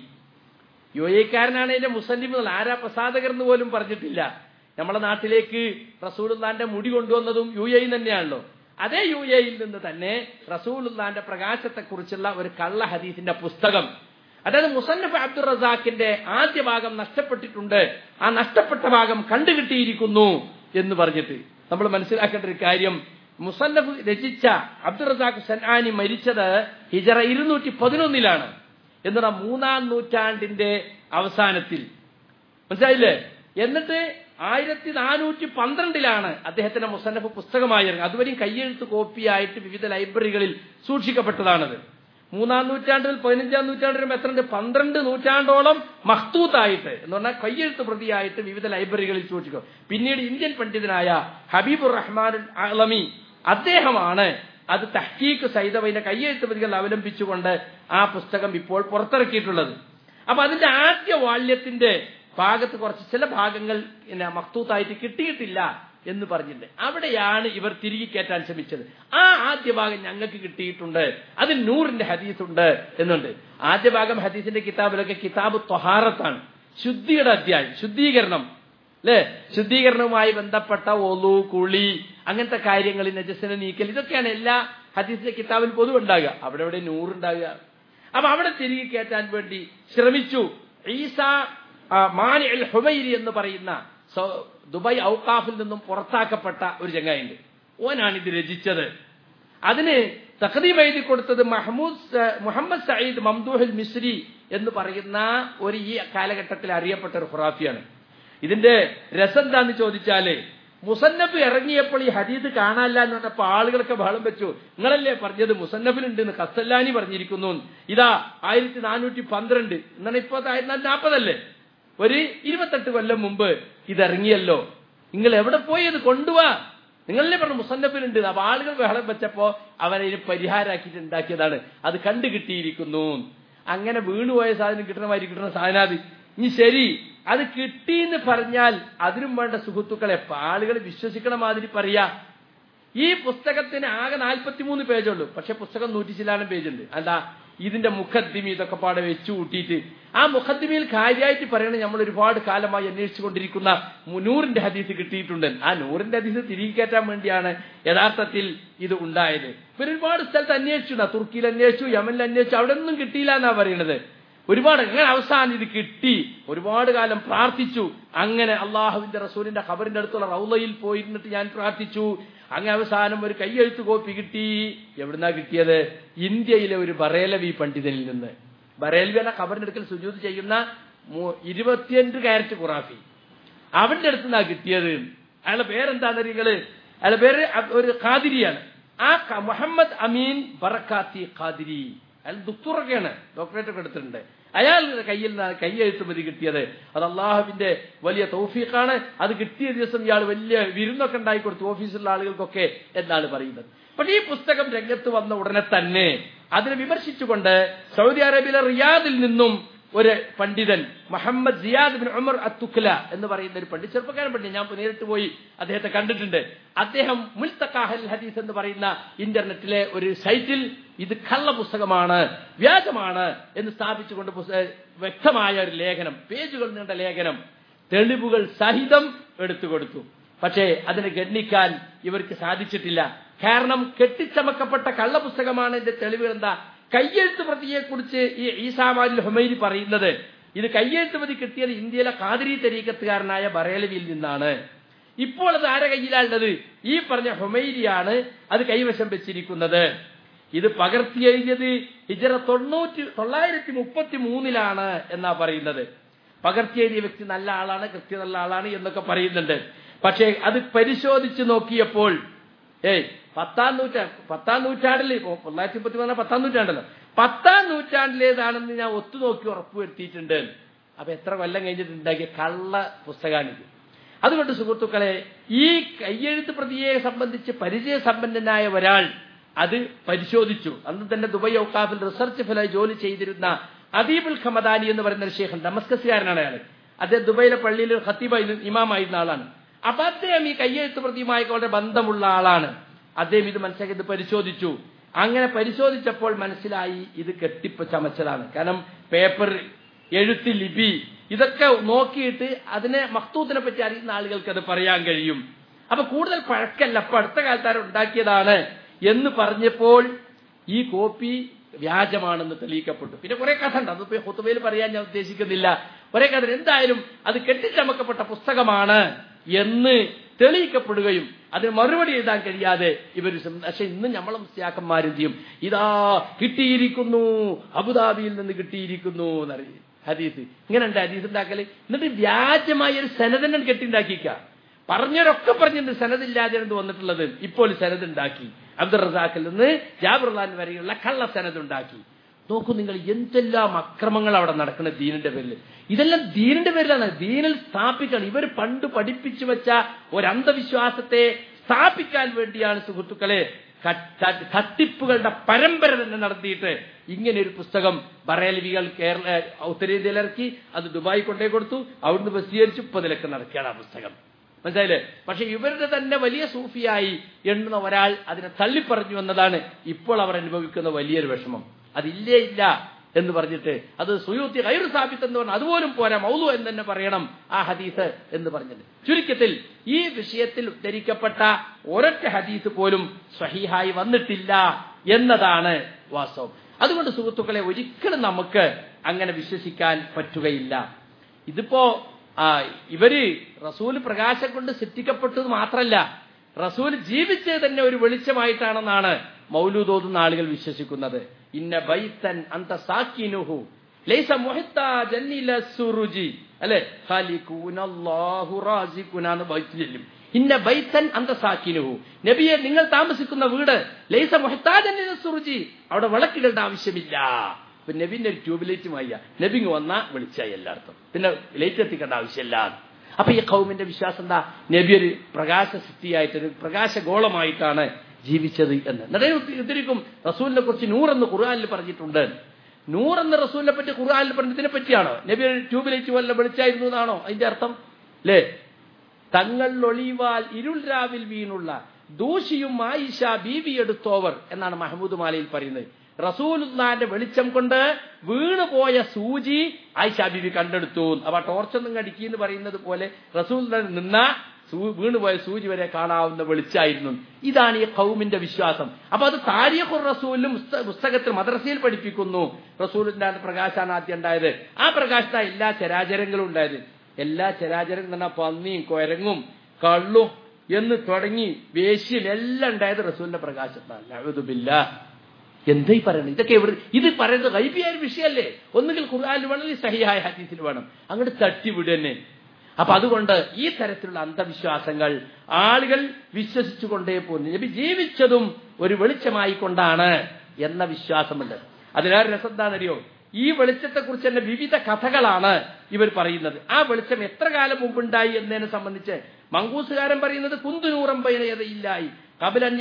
യു എക്കാരനാണ് എന്റെ മുസന്നിഫ് ആരാ പ്രസാദകർ എന്ന് പോലും പറഞ്ഞിട്ടില്ല നമ്മളെ നാട്ടിലേക്ക് റസൂലുല്ലാന്റെ മുടി കൊണ്ടുവന്നതും യു എ തന്നെയാണല്ലോ അതേ യു എയിൽ നിന്ന് തന്നെ റസൂലുല്ലാന്റെ പ്രകാശത്തെക്കുറിച്ചുള്ള ഒരു കള്ള ഹദീസിന്റെ പുസ്തകം അതായത് മുസന്നഫ് അബ്ദുൾ റസാഖിന്റെ ആദ്യ ഭാഗം നഷ്ടപ്പെട്ടിട്ടുണ്ട് ആ നഷ്ടപ്പെട്ട ഭാഗം കണ്ടുകിട്ടിയിരിക്കുന്നു എന്ന് പറഞ്ഞിട്ട് നമ്മൾ മനസ്സിലാക്കേണ്ട ഒരു കാര്യം മുസന്നഫ് രചിച്ച അബ്ദുൾ റസാഖ് സൻആനി മരിച്ചത് ഹിജറ ഇരുന്നൂറ്റി പതിനൊന്നിലാണ് എന്നുള്ള മൂന്നാം നൂറ്റാണ്ടിന്റെ അവസാനത്തിൽ മനസ്സിലായില്ലേ എന്നിട്ട് ആയിരത്തി നാനൂറ്റി പന്ത്രണ്ടിലാണ് അദ്ദേഹത്തിന്റെ മുസന്നഫ് പുസ്തകമായി ഇറങ്ങി അതുവരെയും കയ്യെഴുത്ത് കോപ്പിയായിട്ട് വിവിധ ലൈബ്രറികളിൽ സൂക്ഷിക്കപ്പെട്ടതാണത് മൂന്നാം നൂറ്റാണ്ടിൽ പതിനഞ്ചാം നൂറ്റാണ്ടിലും എത്രണ്ട് പന്ത്രണ്ട് നൂറ്റാണ്ടോളം മഹ്തൂത്തായിട്ട് എന്ന് പറഞ്ഞാൽ കയ്യെഴുത്ത് പ്രതിയായിട്ട് വിവിധ ലൈബ്രറികളിൽ സൂക്ഷിക്കും പിന്നീട് ഇന്ത്യൻ പണ്ഡിതനായ ഹബീബുർ റഹ്മാൻ അലമി അദ്ദേഹമാണ് അത് തഹ്കീക്ക് സൈതവൈന്റെ കയ്യെഴുത്ത് പ്രതികൾ അവലംബിച്ചുകൊണ്ട് ആ പുസ്തകം ഇപ്പോൾ പുറത്തിറക്കിയിട്ടുള്ളത് അപ്പൊ അതിന്റെ ആദ്യ വാള്യത്തിന്റെ ഭാഗത്ത് കുറച്ച് ചില ഭാഗങ്ങൾ പിന്നെ മഖ്തൂത്തായിട്ട് കിട്ടിയിട്ടില്ല എന്ന് പറഞ്ഞിട്ടുണ്ട് അവിടെയാണ് ഇവർ തിരികെ കയറ്റാൻ ശ്രമിച്ചത് ആ ആദ്യ ഭാഗം ഞങ്ങൾക്ക് കിട്ടിയിട്ടുണ്ട് അതിൽ നൂറിന്റെ ഹദീസ് ഉണ്ട് എന്നുണ്ട് ആദ്യ ഭാഗം ഹദീസിന്റെ കിതാബിലൊക്കെ കിതാബ് ത്വഹാറത്താണ് ശുദ്ധിയുടെ അധ്യായം ശുദ്ധീകരണം അല്ലെ ശുദ്ധീകരണവുമായി ബന്ധപ്പെട്ട ഒലു കുളി അങ്ങനത്തെ കാര്യങ്ങൾ നജസിനെ നീക്കൽ ഇതൊക്കെയാണ് എല്ലാ ഹദീസിന്റെ കിതാബിൽ പൊതുവുണ്ടാകുക അവിടെ അവിടെ നൂറുണ്ടാകുക അപ്പൊ അവിടെ തിരികെ കയറ്റാൻ വേണ്ടി ശ്രമിച്ചു ഈസ മാനി അൽ ഹുമൈരി എന്ന് പറയുന്ന ദുബായ് ഔക്കാഫിൽ നിന്നും പുറത്താക്കപ്പെട്ട ഒരു ചങ്ങായിണ്ട് ഓനാണ് ഇത് രചിച്ചത് അതിന് തഖദീം എഴുതി കൊടുത്തത് മഹമ്മൂദ് മുഹമ്മദ് സയ്യിദ് മംദൂഹുൽ മിസ്രി എന്ന് പറയുന്ന ഒരു ഈ കാലഘട്ടത്തിൽ അറിയപ്പെട്ട ഒരു ഖുറാഫിയാണ് ഇതിന്റെ രസം എന്താന്ന് ചോദിച്ചാല് മുസന്നഫ് ഇറങ്ങിയപ്പോൾ ഈ ഹദീദ് കാണാനില്ല എന്ന് പറഞ്ഞപ്പോ ആളുകളൊക്കെ ബഹളം വെച്ചു നിങ്ങളല്ലേ പറഞ്ഞത് മുസന്നഫിലുണ്ട് എന്ന് കസ്സല്ലാനി പറഞ്ഞിരിക്കുന്നു ഇതാ ആയിരത്തി നാനൂറ്റി പന്ത്രണ്ട് എന്നാണ് ഇപ്പൊ ആയിരത്തി നാൽപ്പതല്ലേ ഒരു ഇരുപത്തെട്ട് കൊല്ലം മുമ്പ് ഇതിറങ്ങിയല്ലോ നിങ്ങൾ എവിടെ പോയി ഇത് കൊണ്ടുപോവാ നിങ്ങളല്ലേ പറഞ്ഞു മുസന്നഫിലുണ്ട് അപ്പൊ ആളുകൾ ബഹളം വെച്ചപ്പോ അവനതിന് പരിഹാരമാക്കിയിട്ട് ഉണ്ടാക്കിയതാണ് അത് കണ്ടു കിട്ടിയിരിക്കുന്നു അങ്ങനെ വീണുപോയ സാധനം കിട്ടണ മാതിരി കിട്ടുന്ന സാധനം അത് ഇനി ശരി അത് കിട്ടിയെന്ന് പറഞ്ഞാൽ അതിനും വേണ്ട സുഹൃത്തുക്കളെ ആളുകൾ വിശ്വസിക്കണ മാതിരി പറയാ ഈ പുസ്തകത്തിന് ആകെ നാൽപ്പത്തിമൂന്ന് പേജുള്ളൂ പക്ഷെ പുസ്തകം നൂറ്റി ചില്ലാനം പേജുണ്ട് എന്താ ഇതിന്റെ മുഖദ്ദിമി ഇതൊക്കെ പാടെ വെച്ചു കൂട്ടിയിട്ട് ആ മുഖദ്ദിമിയിൽ കാര്യമായിട്ട് പറയണത് നമ്മൾ ഒരുപാട് കാലമായി അന്വേഷിച്ചു കൊണ്ടിരിക്കുന്ന നൂറിന്റെ ഹദീസ് കിട്ടിയിട്ടുണ്ട് ആ നൂറിന്റെ ഹദീസ് തിരികെ കയറ്റാൻ വേണ്ടിയാണ് യഥാർത്ഥത്തിൽ ഇത് ഉണ്ടായത് ഇവർ ഒരുപാട് സ്ഥലത്ത് അന്വേഷിച്ചു തുർക്കിയിൽ അന്വേഷിച്ചു യമനിൽ അന്വേഷിച്ചു അവിടെ ഒന്നും കിട്ടിയില്ല എന്നാ പറയുന്നത് ഒരുപാട് അങ്ങനെ അവസാനം ഇത് കിട്ടി ഒരുപാട് കാലം പ്രാർത്ഥിച്ചു അങ്ങനെ അള്ളാഹുവിന്റെ റസൂലിന്റെ ഖബറിന്റെ അടുത്തുള്ള റൗലയിൽ പോയിരുന്നിട്ട് ഞാൻ പ്രാർത്ഥിച്ചു അങ്ങനെ അവസാനം ഒരു കൈയെഴുത്ത് കോപ്പി കിട്ടി എവിടുന്നാ കിട്ടിയത് ഇന്ത്യയിലെ ഒരു ബറേലവി പണ്ഡിതനിൽ നിന്ന് ബറേൽവി എന്ന ഖബറിന്റെ അടുക്കൽ സുജൂത് ചെയ്യുന്ന ഇരുപത്തിയഞ്ച് കാരറ്റ് ഖുറാഫി അവന്റെ അടുത്ത് നിന്നാ കിട്ടിയത് അയാളുടെ പേരെന്താന്ന് നിങ്ങള് അയാളുടെ പേര് ഒരു ഖാദിരിയാണ് ആ മുഹമ്മദ് അമീൻ ബറക്കാത്തി ഖാദിരി അയാൾ ദുക്തുറൊക്കെയാണ് ഡോക്ടറേറ്റ് ഒക്കെ എടുത്തിട്ടുണ്ട് അയാളുടെ കയ്യിൽ നിന്നാണ് കൈയെഴുത്തുമതി കിട്ടിയത് അത് അള്ളാഹുവിന്റെ വലിയ തൗഫീഖാണ് അത് കിട്ടിയ ദിവസം ഇയാൾ വലിയ വിരുന്നൊക്കെ ഉണ്ടായി കൊടുത്തു ഓഫീസിലുള്ള ആളുകൾക്കൊക്കെ എന്നാണ് പറയുന്നത് പക്ഷേ ഈ പുസ്തകം രംഗത്ത് വന്ന ഉടനെ തന്നെ അതിനെ വിമർശിച്ചുകൊണ്ട് സൗദി അറേബ്യയിലെ റിയാദിൽ നിന്നും ഒരു പണ്ഡിതൻ മുഹമ്മദ് സിയാദ് ബിൻ ഉമർ അത്തുഖല എന്ന് പറയുന്ന ഒരു പണ്ഡിറ്റ് ചെറുപ്പക്കാരൻ പണ്ഡിറ്റ് ഞാൻ നേരിട്ട് പോയി അദ്ദേഹത്തെ കണ്ടിട്ടുണ്ട് അദ്ദേഹം മുൽത്തക്കാഹൽ ഹദീസ് എന്ന് പറയുന്ന ഇന്റർനെറ്റിലെ ഒരു സൈറ്റിൽ ഇത് കള്ള പുസ്തകമാണ് വ്യാജമാണ് എന്ന് സ്ഥാപിച്ചുകൊണ്ട് വ്യക്തമായ ഒരു ലേഖനം പേജുകൾ നീണ്ട ലേഖനം തെളിവുകൾ സഹിതം എടുത്തു കൊടുത്തു പക്ഷേ അതിനെ ഗണ്ണിക്കാൻ ഇവർക്ക് സാധിച്ചിട്ടില്ല കാരണം കെട്ടിച്ചമക്കപ്പെട്ട കള്ളപുസ്തകമാണ് എന്റെ തെളിവുകൾ എന്താ കയ്യെഴുത്ത് പ്രതിയെക്കുറിച്ച് ഈ ഈസാമാലിൽ ഹുമൈരി പറയുന്നത് ഇത് കയ്യെഴുത്ത് പ്രതി കിട്ടിയത് ഇന്ത്യയിലെ കാതിരി തെരീക്കത്തുകാരനായ ബറേലവിയിൽ നിന്നാണ് ഇപ്പോൾ അത് ആരെ കയ്യിലാണുള്ളത് ഈ പറഞ്ഞ ഹുമൈരിയാണ് അത് കൈവശം വെച്ചിരിക്കുന്നത് ഇത് പകർത്തി എഴുതിയത് ഹിജറ തൊണ്ണൂറ്റി തൊള്ളായിരത്തി മുപ്പത്തി മൂന്നിലാണ് എന്നാ പറയുന്നത് പകർത്തി എഴുതിയ വ്യക്തി നല്ല ആളാണ് കൃത്യ നല്ല ആളാണ് എന്നൊക്കെ പറയുന്നുണ്ട് പക്ഷേ അത് പരിശോധിച്ച് നോക്കിയപ്പോൾ ഏയ് പത്താം നൂറ്റാണ്ട് പത്താം നൂറ്റാണ്ടിൽ തൊള്ളായിരത്തി മുപ്പത്തി മൂന്ന് പത്താം നൂറ്റാണ്ടല്ലോ പത്താം നൂറ്റാണ്ടിലേതാണെന്ന് ഞാൻ ഒത്തുനോക്കി ഉറപ്പുവരുത്തിയിട്ടുണ്ട് അപ്പൊ എത്ര കൊല്ലം കഴിഞ്ഞിട്ട് ഉണ്ടാക്കിയ കള്ള പുസ്തകമാണിത് അതുകൊണ്ട് സുഹൃത്തുക്കളെ ഈ കയ്യെഴുത്ത് പ്രതിയെ സംബന്ധിച്ച് പരിചയസമ്പന്നനായ ഒരാൾ അത് പരിശോധിച്ചു അന്ന് തന്നെ ദുബൈ ഔക്കാഫിൽ റിസർച്ച് ഫെലോയി ജോലി ചെയ്തിരുന്ന അദീബുൽ ഖമദാനി എന്ന് പറയുന്ന ഒരു ശേഖൻ ഡമസ്കസുകാരനാണ് അയാൾ അദ്ദേഹം ദുബൈയിലെ പള്ളിയിൽ ഖത്തീബ ഇമാമായിരുന്ന ആളാണ് അപ്പൊ അദ്ദേഹം ഈ കയ്യെഴുത്ത് പ്രതിയുമായി വളരെ ബന്ധമുള്ള ആളാണ് അദ്ദേഹം ഇത് മനസ്സിലാക്കി ഇത് പരിശോധിച്ചു അങ്ങനെ പരിശോധിച്ചപ്പോൾ മനസ്സിലായി ഇത് കെട്ടിപ്പ ചമച്ചതാണ് കാരണം പേപ്പർ എഴുത്ത് ലിപി ഇതൊക്കെ നോക്കിയിട്ട് അതിനെ മഹ്തൂത്തിനെ പറ്റി അറിയുന്ന ആളുകൾക്ക് അത് പറയാൻ കഴിയും അപ്പൊ കൂടുതൽ പഴക്കല്ല അപ്പൊ അടുത്ത കാലത്താർ ഉണ്ടാക്കിയതാണ് എന്ന് പറഞ്ഞപ്പോൾ ഈ കോപ്പി വ്യാജമാണെന്ന് തെളിയിക്കപ്പെട്ടു പിന്നെ കുറെ കഥ ഉണ്ട് അതിപ്പോ ഹുത്തുബയിൽ പറയാൻ ഞാൻ ഉദ്ദേശിക്കുന്നില്ല കുറെ കഥ എന്തായാലും അത് കെട്ടിച്ചമക്കപ്പെട്ട പുസ്തകമാണ് എന്ന് തെളിയിക്കപ്പെടുകയും അതിന് മറുപടി എഴുതാൻ കഴിയാതെ ഇവർ പക്ഷെ ഇന്ന് നമ്മളെ മുസ്ലിയാക്കന്മാരും ചെയ്യും ഇതാ കിട്ടിയിരിക്കുന്നു അബുദാബിയിൽ നിന്ന് കിട്ടിയിരിക്കുന്നു എന്നറിയും ഹദീസ് ഇങ്ങനെ ഉണ്ട് ഹദീസ് ഉണ്ടാക്കല് എന്നിട്ട് വ്യാജമായ ഒരു സനതന്നെ കെട്ടിണ്ടാക്കിക്ക പറഞ്ഞവരൊക്കെ പറഞ്ഞിട്ടുണ്ട് സനദില്ലാതെയാണ് വന്നിട്ടുള്ളത് ഇപ്പോൾ സനത് ഉണ്ടാക്കി അബ്ദുൾ റസാഖിൽ നിന്ന് ജാബുർലാൻ വരെയുള്ള കള്ള സനത് ഉണ്ടാക്കി നോക്കൂ നിങ്ങൾ എന്തെല്ലാം അക്രമങ്ങൾ അവിടെ നടക്കുന്ന ദീനിന്റെ പേരിൽ ഇതെല്ലാം ദീനിന്റെ പേരിലാണ് ദീനിൽ സ്ഥാപിക്കണം ഇവർ പണ്ട് പഠിപ്പിച്ചു വെച്ച ഒരു അന്ധവിശ്വാസത്തെ സ്ഥാപിക്കാൻ വേണ്ടിയാണ് സുഹൃത്തുക്കളെ തട്ടിപ്പുകളുടെ പരമ്പര തന്നെ നടത്തിയിട്ട് ഇങ്ങനെ ഒരു പുസ്തകം ബറേലവികൾ കേരള ഉത്തരേന്ത്യയിൽ ഇറക്കി അത് ദുബായി കൊണ്ടേ കൊടുത്തു അവിടുന്ന് പ്രസിദ്ധീകരിച്ചു ഇപ്പൊ നിലക്ക് നടക്കുകയാണ് ആ പുസ്തകം മനസ്സിലായില്ലേ പക്ഷെ ഇവരുടെ തന്നെ വലിയ സൂഫിയായി എണ്ണുന്ന ഒരാൾ അതിനെ തള്ളിപ്പറഞ്ഞു എന്നതാണ് ഇപ്പോൾ അവർ അനുഭവിക്കുന്ന വലിയൊരു വിഷമം അതില്ലേ ഇല്ല എന്ന് പറഞ്ഞിട്ട് അത് സുയൂത്തി കയറു സ്ഥാപിത്ത് എന്ന് പറഞ്ഞാൽ അതുപോലും പോരാ മൗലു എന്ന് തന്നെ പറയണം ആ ഹദീസ് എന്ന് പറഞ്ഞത് ചുരുക്കത്തിൽ ഈ വിഷയത്തിൽ ഉദ്ധരിക്കപ്പെട്ട ഒരൊറ്റ ഹദീസ് പോലും സ്വഹീഹായി വന്നിട്ടില്ല എന്നതാണ് വാസ്തവം അതുകൊണ്ട് സുഹൃത്തുക്കളെ ഒരിക്കലും നമുക്ക് അങ്ങനെ വിശ്വസിക്കാൻ പറ്റുകയില്ല ഇതിപ്പോ ഇവര് റസൂൽ പ്രകാശം കൊണ്ട് സൃഷ്ടിക്കപ്പെട്ടത് മാത്രമല്ല റസൂൽ ജീവിച്ചത് തന്നെ ഒരു വെളിച്ചമായിട്ടാണെന്നാണ് മൗലൂദോതുന്ന ആളുകൾ വിശ്വസിക്കുന്നത് ഇന്ന ബൈത്തൻ അന്ത സാക്കിനുഹു ലൈസ മുഹിത്താജൻ ഇല സുറുജി അല്ലെ ഖാലിഖൂനല്ലാഹു റാസിഖുനാന്ന് ബൈത്ത് ചൊല്ലും ഇന്ന ബൈത്തൻ അന്ത സാക്കിനുഹു നബിയെ നിങ്ങൾ താമസിക്കുന്ന വീട് ലൈസ മുഹത്താജൻ ഇല സുറുജി അവിടെ വിളക്കുകളുടെ ആവശ്യമില്ല പിന്നെ നബിന്റെ ഒരു ട്യൂബ് ലൈറ്റ് വാങ്ങിയ നബിങ് വന്നാ വിളിച്ചായി എല്ലായിടത്തും പിന്നെ ലൈറ്റ് എത്തിക്കേണ്ട ആവശ്യമില്ല അപ്പൊ ഈ കൗമിന്റെ വിശ്വാസം എന്താ നബി ഒരു പ്രകാശ സിദ്ധിയായിട്ട് ഒരു പ്രകാശഗോളമായിട്ടാണ് ജീവിച്ചത് എന്ന് എന്നിട്ട് ഉദ്ധരിക്കും റസൂലിനെ കുറിച്ച് നൂറെന്ന് ഖുർആാനിൽ പറഞ്ഞിട്ടുണ്ട് നൂറെന്ന് റസൂലിനെ പറ്റി ഖുർആാനിൽ പറഞ്ഞതിനെ പറ്റിയാണോ നബി ഒരു ട്യൂബിലേക്ക് വല്ല വെളിച്ചായിരുന്നു എന്നാണോ അതിന്റെ അർത്ഥം അല്ലേ തങ്ങൾ ഒളിവാൽ ഇരുൾ രാവിൽ വീണുള്ള ദൂഷിയും ആയിഷ ബീവി എടുത്തോവർ എന്നാണ് മഹമ്മൂദ് മാലയിൽ പറയുന്നത് റസൂലുല്ലാന്റെ വെളിച്ചം കൊണ്ട് വീണുപോയ സൂചി ആയിഷ ബീവി കണ്ടെടുത്തു അപ്പൊ ടോർച്ചൊന്നും കടിക്കി എന്ന് പറയുന്നത് പോലെ റസൂൽ നിന്ന വീണുപോയ സൂചി വരെ കാണാവുന്ന വെളിച്ചായിരുന്നു ഇതാണ് ഈ കൗമിന്റെ വിശ്വാസം അപ്പൊ അത് താരിഖുർ റസൂലും പുസ്തകത്തിൽ മദ്രസയിൽ പഠിപ്പിക്കുന്നു റസൂലിന്റെ പ്രകാശാണ് ആദ്യം ഉണ്ടായത് ആ പ്രകാശത്താണ് എല്ലാ ചരാചരങ്ങളും ഉണ്ടായത് എല്ലാ ചരാചരം എന്ന് പറഞ്ഞാൽ പന്നിയും കൊരങ്ങും കള്ളും എന്ന് തുടങ്ങി വേശ്യം എല്ലാം ഉണ്ടായത് റസൂലിന്റെ പ്രകാശത്താണ് എന്താ ഈ പറയുന്നത് ഇതൊക്കെ എവിടെ ഇത് പറയുന്നത് ഗൈബിയായ ഒരു വിഷയമല്ലേ ഒന്നുകിൽ ഖുർആാനിൽ വേണം അല്ലെങ്കിൽ സഹിയായ ഹദീസിൽ വേണം അങ്ങോട്ട് തട്ടിവിട് തന്നെ അപ്പൊ അതുകൊണ്ട് ഈ തരത്തിലുള്ള അന്ധവിശ്വാസങ്ങൾ ആളുകൾ വിശ്വസിച്ചുകൊണ്ടേ പോകുന്നു നബി ജീവിച്ചതും ഒരു വെളിച്ചമായി കൊണ്ടാണ് എന്ന വിശ്വാസമുണ്ട് അതിലേറെ രസം എന്താണെന്നറിയോ ഈ വെളിച്ചത്തെക്കുറിച്ച് തന്നെ വിവിധ കഥകളാണ് ഇവർ പറയുന്നത് ആ വെളിച്ചം എത്ര കാലം മുമ്പുണ്ടായി എന്നതിനെ സംബന്ധിച്ച് മങ്കൂസുകാരൻ പറയുന്നത് കുന്തുനൂറമ്പയില്ലായി കബിലൻ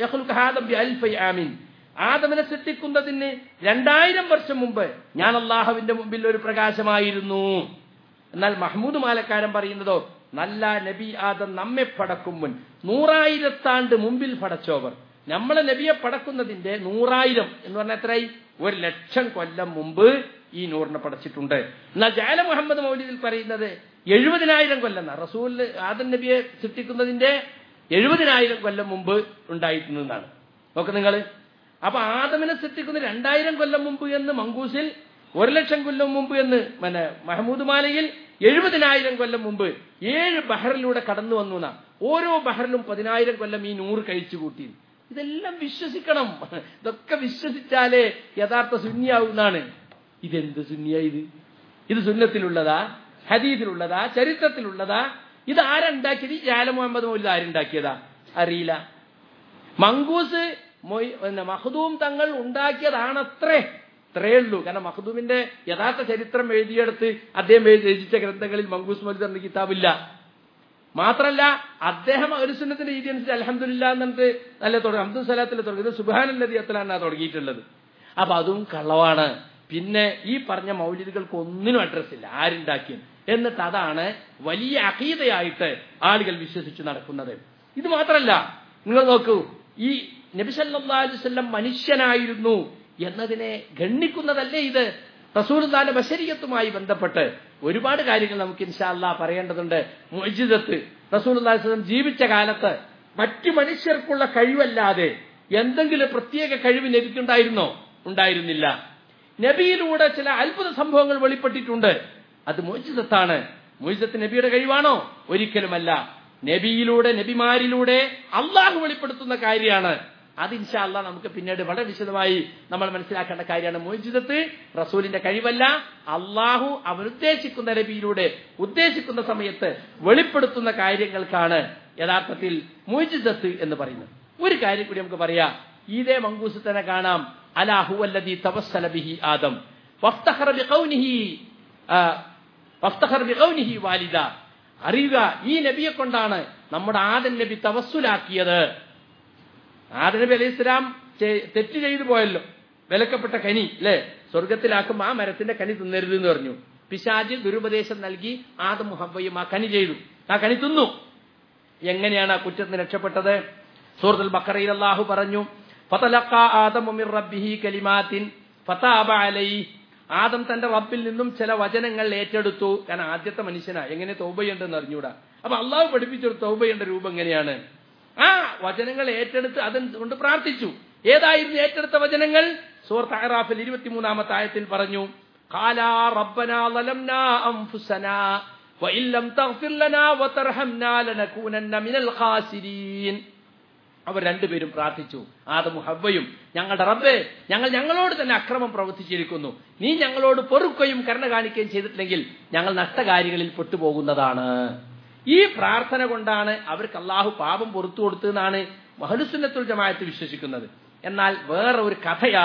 ആമിൻ ആദമിനെ സൃഷ്ടിക്കുന്നതിന് രണ്ടായിരം വർഷം മുമ്പ് ഞാൻ അള്ളാഹുവിന്റെ മുമ്പിൽ ഒരു പ്രകാശമായിരുന്നു എന്നാൽ മഹ്മൂദ് മാലക്കാരൻ പറയുന്നതോ നല്ല നബി ആദം നമ്മെ പടക്കും മുൻ നൂറായിരത്താണ്ട് മുമ്പിൽ പടച്ചോവർ നമ്മളെ നബിയെ പടക്കുന്നതിന്റെ നൂറായിരം എന്ന് പറഞ്ഞാൽ എത്രയായി ഒരു ലക്ഷം കൊല്ലം മുമ്പ് ഈ നൂറിനെ പടച്ചിട്ടുണ്ട് എന്നാൽ ജാല മുഹമ്മദ് മൗലിദിൽ പറയുന്നത് എഴുപതിനായിരം കൊല്ലം റസൂൽ ആദം നബിയെ സൃഷ്ടിക്കുന്നതിന്റെ എഴുപതിനായിരം കൊല്ലം മുമ്പ് ഉണ്ടായിരുന്നതാണ് നോക്ക് നിങ്ങൾ അപ്പൊ ആദമിനെ സൃഷ്ടിക്കുന്ന രണ്ടായിരം കൊല്ലം മുമ്പ് എന്ന് മങ്കൂസിൽ ഒരു ലക്ഷം കൊല്ലം മുമ്പ് എന്ന് പിന്നെ മഹമ്മൂദ് മാലയിൽ എഴുപതിനായിരം കൊല്ലം മുമ്പ് ഏഴ് ബഹറിലൂടെ കടന്നു വന്നു എന്നാ ഓരോ ബഹറിലും പതിനായിരം കൊല്ലം ഈ നൂറ് കഴിച്ചു കൂട്ടി ഇതെല്ലാം വിശ്വസിക്കണം ഇതൊക്കെ വിശ്വസിച്ചാലേ യഥാർത്ഥ ശൂന്യാവുന്നതാണ് ഇതെന്ത് ശൂന്യ ഇത് ഇത് സുന്നത്തിലുള്ളതാ ഹദീദിലുള്ളതാ ചരിത്രത്തിലുള്ളതാ ഇത് ആരുണ്ടാക്കിയത് ഈ ജാല മുഹമ്മദ് മൗലിദ് ആരുണ്ടാക്കിയതാ അറിയില്ല മങ്കൂസ് മഹദൂം തങ്ങൾ ഉണ്ടാക്കിയതാണത്രേ അത്രയേ ഉള്ളൂ കാരണം മഹദൂമിന്റെ യഥാർത്ഥ ചരിത്രം എഴുതിയെടുത്ത് അദ്ദേഹം രചിച്ച ഗ്രന്ഥങ്ങളിൽ മങ്കൂസ് മൗലിദ് എന്ന കിതാബില്ല മാത്രല്ല അദ്ദേഹം അരുസുന്നത്തിന്റെ രീതി അനുസരിച്ച് അലഹമില്ല എന്നിട്ട് നല്ല തുടങ്ങി അബ്ദുൽ സലാത്തിൽ തുടങ്ങി ഇത് സുബാനല്ലതി അത്തലാണ് തുടങ്ങിയിട്ടുള്ളത് അപ്പൊ അതും കള്ളവാണ് പിന്നെ ഈ പറഞ്ഞ മൗലികൾക്ക് ഒന്നിനും അഡ്രസ് ഇല്ല ആരുണ്ടാക്കിയത് എന്നിട്ട് അതാണ് വലിയ അഖീതയായിട്ട് ആളുകൾ വിശ്വസിച്ച് നടക്കുന്നത് ഇത് മാത്രല്ല നിങ്ങൾ നോക്കൂ ഈ നബിസല്ലാ അലുസല്ലം മനുഷ്യനായിരുന്നു എന്നതിനെ ഗണ്ണിക്കുന്നതല്ലേ ഇത് റസൂൽദാന്റെ ബഷരിയത്തുമായി ബന്ധപ്പെട്ട് ഒരുപാട് കാര്യങ്ങൾ നമുക്ക് ഇൻഷാല്ല പറയേണ്ടതുണ്ട് മൊജിദത്ത് റസൂൽ ജീവിച്ച കാലത്ത് മറ്റു മനുഷ്യർക്കുള്ള കഴിവല്ലാതെ എന്തെങ്കിലും പ്രത്യേക കഴിവ് നബിക്കുണ്ടായിരുന്നോ ഉണ്ടായിരുന്നില്ല നബിയിലൂടെ ചില അത്ഭുത സംഭവങ്ങൾ വെളിപ്പെട്ടിട്ടുണ്ട് അത് മോചിതത്താണ് മോചിതത്ത് നബിയുടെ കഴിവാണോ ഒരിക്കലുമല്ല നബിയിലൂടെ നബിമാരിലൂടെ അള്ളാഹു വെളിപ്പെടുത്തുന്ന കാര്യമാണ് അത് ഇൻഷാല്ല നമുക്ക് പിന്നീട് വളരെ വിശദമായി നമ്മൾ മനസ്സിലാക്കേണ്ട കാര്യമാണ് മോചിതത്ത് റസൂലിന്റെ കഴിവല്ല അള്ളാഹു അവനുദ്ദേശിക്കുന്ന നബിയിലൂടെ ഉദ്ദേശിക്കുന്ന സമയത്ത് വെളിപ്പെടുത്തുന്ന കാര്യങ്ങൾക്കാണ് യഥാർത്ഥത്തിൽ മോചിതത്ത് എന്ന് പറയുന്നത് ഒരു കാര്യം കൂടി നമുക്ക് പറയാം ഇതേ മങ്കൂസ് തന്നെ കാണാം അലാഹു അല്ലദി തവസ്സല ബിഹി ആദം വഫ്തഖറ ബിഖൗനിഹി വഫ്തഖറ ബിഖൗനിഹി വാലിദ അറിയുക ഈ നബിയെ കൊണ്ടാണ് നമ്മുടെ ആദൻ നബി തവസ്സുലാക്കിയത് ആദൻ നബി അലൈഹി ഇസ്ലാം തെറ്റ് ചെയ്തു പോയല്ലോ വിലക്കപ്പെട്ട കനി അല്ലെ സ്വർഗത്തിലാക്കുമ്പോൾ ആ മരത്തിന്റെ കനി തിന്നരുത് എന്ന് പറഞ്ഞു പിശാജ് ദുരുപദേശം നൽകി ആദം മുഹബയും ആ കനി ചെയ്തു ആ കനി തിന്നു എങ്ങനെയാണ് ആ കുറ്റത്തിന് രക്ഷപ്പെട്ടത് സൂറത്തുൽ ബക്കറയിൽ അള്ളാഹു പറഞ്ഞു ആദം തന്റെ റബ്ബിൽ നിന്നും ചില വചനങ്ങൾ ഏറ്റെടുത്തു കാരണം ആദ്യത്തെ മനുഷ്യനാ എങ്ങനെ തൗബയുണ്ടെന്ന് അറിഞ്ഞൂടാ അപ്പൊ അള്ളാഹു പഠിപ്പിച്ചൊരു തൗബയുടെ രൂപം എങ്ങനെയാണ് ആ വചനങ്ങൾ ഏറ്റെടുത്ത് അതുകൊണ്ട് പ്രാർത്ഥിച്ചു ഏതായിരുന്നു ഏറ്റെടുത്ത വചനങ്ങൾ സൂറത്ത് അഹറാഫിൽ ഇരുപത്തിമൂന്നാമത്തെ ആയത്തിൽ പറഞ്ഞു കാലാ റബ്ബനാ ലലംനാ അൻഫുസനാ وإن لم تغفر لنا وترحمنا لنكونن من الخاسرين അവർ രണ്ടുപേരും പ്രാർത്ഥിച്ചു ആദമു ഹവ്വയും ഞങ്ങളുടെ റബ്ബേ ഞങ്ങൾ ഞങ്ങളോട് തന്നെ അക്രമം പ്രവർത്തിച്ചിരിക്കുന്നു നീ ഞങ്ങളോട് പൊറുക്കുകയും കരുണ കാണിക്കുകയും ചെയ്തിട്ടില്ലെങ്കിൽ ഞങ്ങൾ നഷ്ടകാരികളിൽ പെട്ടുപോകുന്നതാണ് ഈ പ്രാർത്ഥന കൊണ്ടാണ് അവർക്ക് അള്ളാഹു പാപം പുറത്തു കൊടുത്തതെന്നാണ് മഹലുസുന്നത്തുൽ ജമായത്ത് വിശ്വസിക്കുന്നത് എന്നാൽ വേറെ ഒരു കഥയാണ്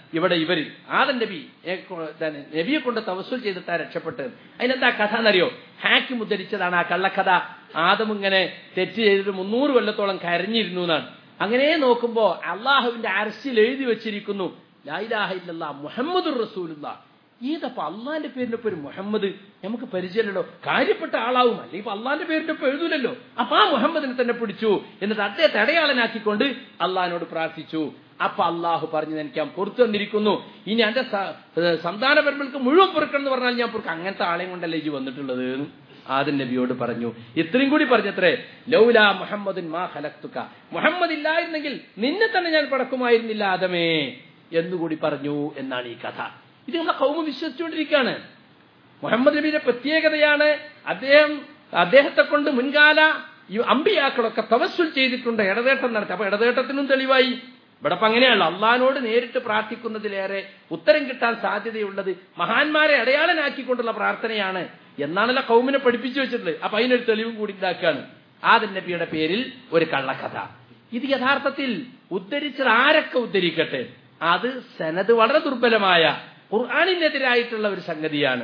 ഇവിടെ ഇവര് ആദൻ നബി ഏ- കൊ- തന്നെ നബിയെ കൊണ്ട് തവസ്സുൽ ചെയ്തിട്ടാ രക്ഷപ്പെട്ടത് അതിനെന്താ കഥ എന്നറിയോ ഹാക്കിം ഉദ്ധരിച്ചതാണ് ആ കള്ളക്കഥ ആദം ഇങ്ങനെ തെറ്റ് ചെയ്തിട്ട് മുന്നൂറ് കൊല്ലത്തോളം കരഞ്ഞിരുന്നു എന്നാണ് അങ്ങനെ നോക്കുമ്പോ അള്ളാഹുവിന്റെ അരസിൽ എഴുതി വെച്ചിരിക്കുന്നു ലായിലാഹ ഇല്ലല്ലാ മുഹമ്മദ് റസൂലുള്ള ഏതപ്പോ അള്ളാന്റെ പേരിന്റെ ഒപ്പം ഒരു മുഹമ്മദ് നമുക്ക് പരിചയമില്ലല്ലോ കാര്യപ്പെട്ട ആളാവും അല്ലെ ഇപ്പൊ അള്ളാന്റെ പേരിന്റെ ഒപ്പം എഴുതൂലല്ലോ അപ്പൊ ആ മുഹമ്മദിനെ തന്നെ പിടിച്ചു എന്നിട്ട് അദ്ദേഹത്തെ അടയാളനാക്കിക്കൊണ്ട് അള്ളഹാനോട് പ്രാർത്ഥിച്ചു അപ്പൊ അള്ളാഹു പറഞ്ഞു എനിക്ക് ഞാൻ പുറത്തു വന്നിരിക്കുന്നു ഇനി എന്റെ സ- ഏ, സന്താന പരമ്പരക്ക് മുഴുവൻ പൊറുക്കണം എന്ന് പറഞ്ഞാൽ ഞാൻ പൊറുക്കും അങ്ങനത്തെ ആളെയും കൊണ്ടല്ലേ ഇജ് വന്നിട്ടുള്ളത് എന്ന് ആദൻ നബിയോട് പറഞ്ഞു ഇത്രയും കൂടി പറഞ്ഞത്രേ ലൗല മുഹമ്മദിൻ മാ ഹലക്തുക മുഹമ്മദ് ഇല്ലായിരുന്നെങ്കിൽ നിന്നെ തന്നെ ഞാൻ പടക്കുമായിരുന്നില്ല ആദമേ എന്നുകൂടി പറഞ്ഞു എന്നാണ് ഈ കഥ ഇത് നമ്മളെ കൗമ വിശ്വസിച്ചുകൊണ്ടിരിക്കുകയാണ് മുഹമ്മദ് നബിയുടെ പ്രത്യേകതയാണ് അദ്ദേഹം അദ്ദേഹത്തെ കൊണ്ട് മുൻകാല ഈ അമ്പിയാക്കളൊക്കെ തവസ്സുൽ ചെയ്തിട്ടുണ്ട് ഇടതേട്ടം നടത്തി അപ്പൊ ഇടതേട്ടത്തിനും തെളിവായി ഇവിടെ അപ്പൊ അങ്ങനെയല്ല അള്ളഹാനോട് നേരിട്ട് പ്രാർത്ഥിക്കുന്നതിലേറെ ഉത്തരം കിട്ടാൻ സാധ്യതയുള്ളത് മഹാന്മാരെ അടയാളനാക്കിക്കൊണ്ടുള്ള പ്രാർത്ഥനയാണ് എന്നാണല്ലോ കൗമിനെ പഠിപ്പിച്ചു വെച്ചിട്ടുള്ളത് അപ്പൊ അതിനൊരു തെളിവും കൂടി ഉണ്ടാക്കുകയാണ് ആദൻ നബിയുടെ പേരിൽ ഒരു കള്ളക്കഥ ഇത് യഥാർത്ഥത്തിൽ ഉദ്ധരിച്ചത് ആരൊക്കെ ഉദ്ധരിക്കട്ടെ അത് സനത് വളരെ ദുർബലമായ ഖുർആാനിനെതിരായിട്ടുള്ള ഒരു സംഗതിയാണ്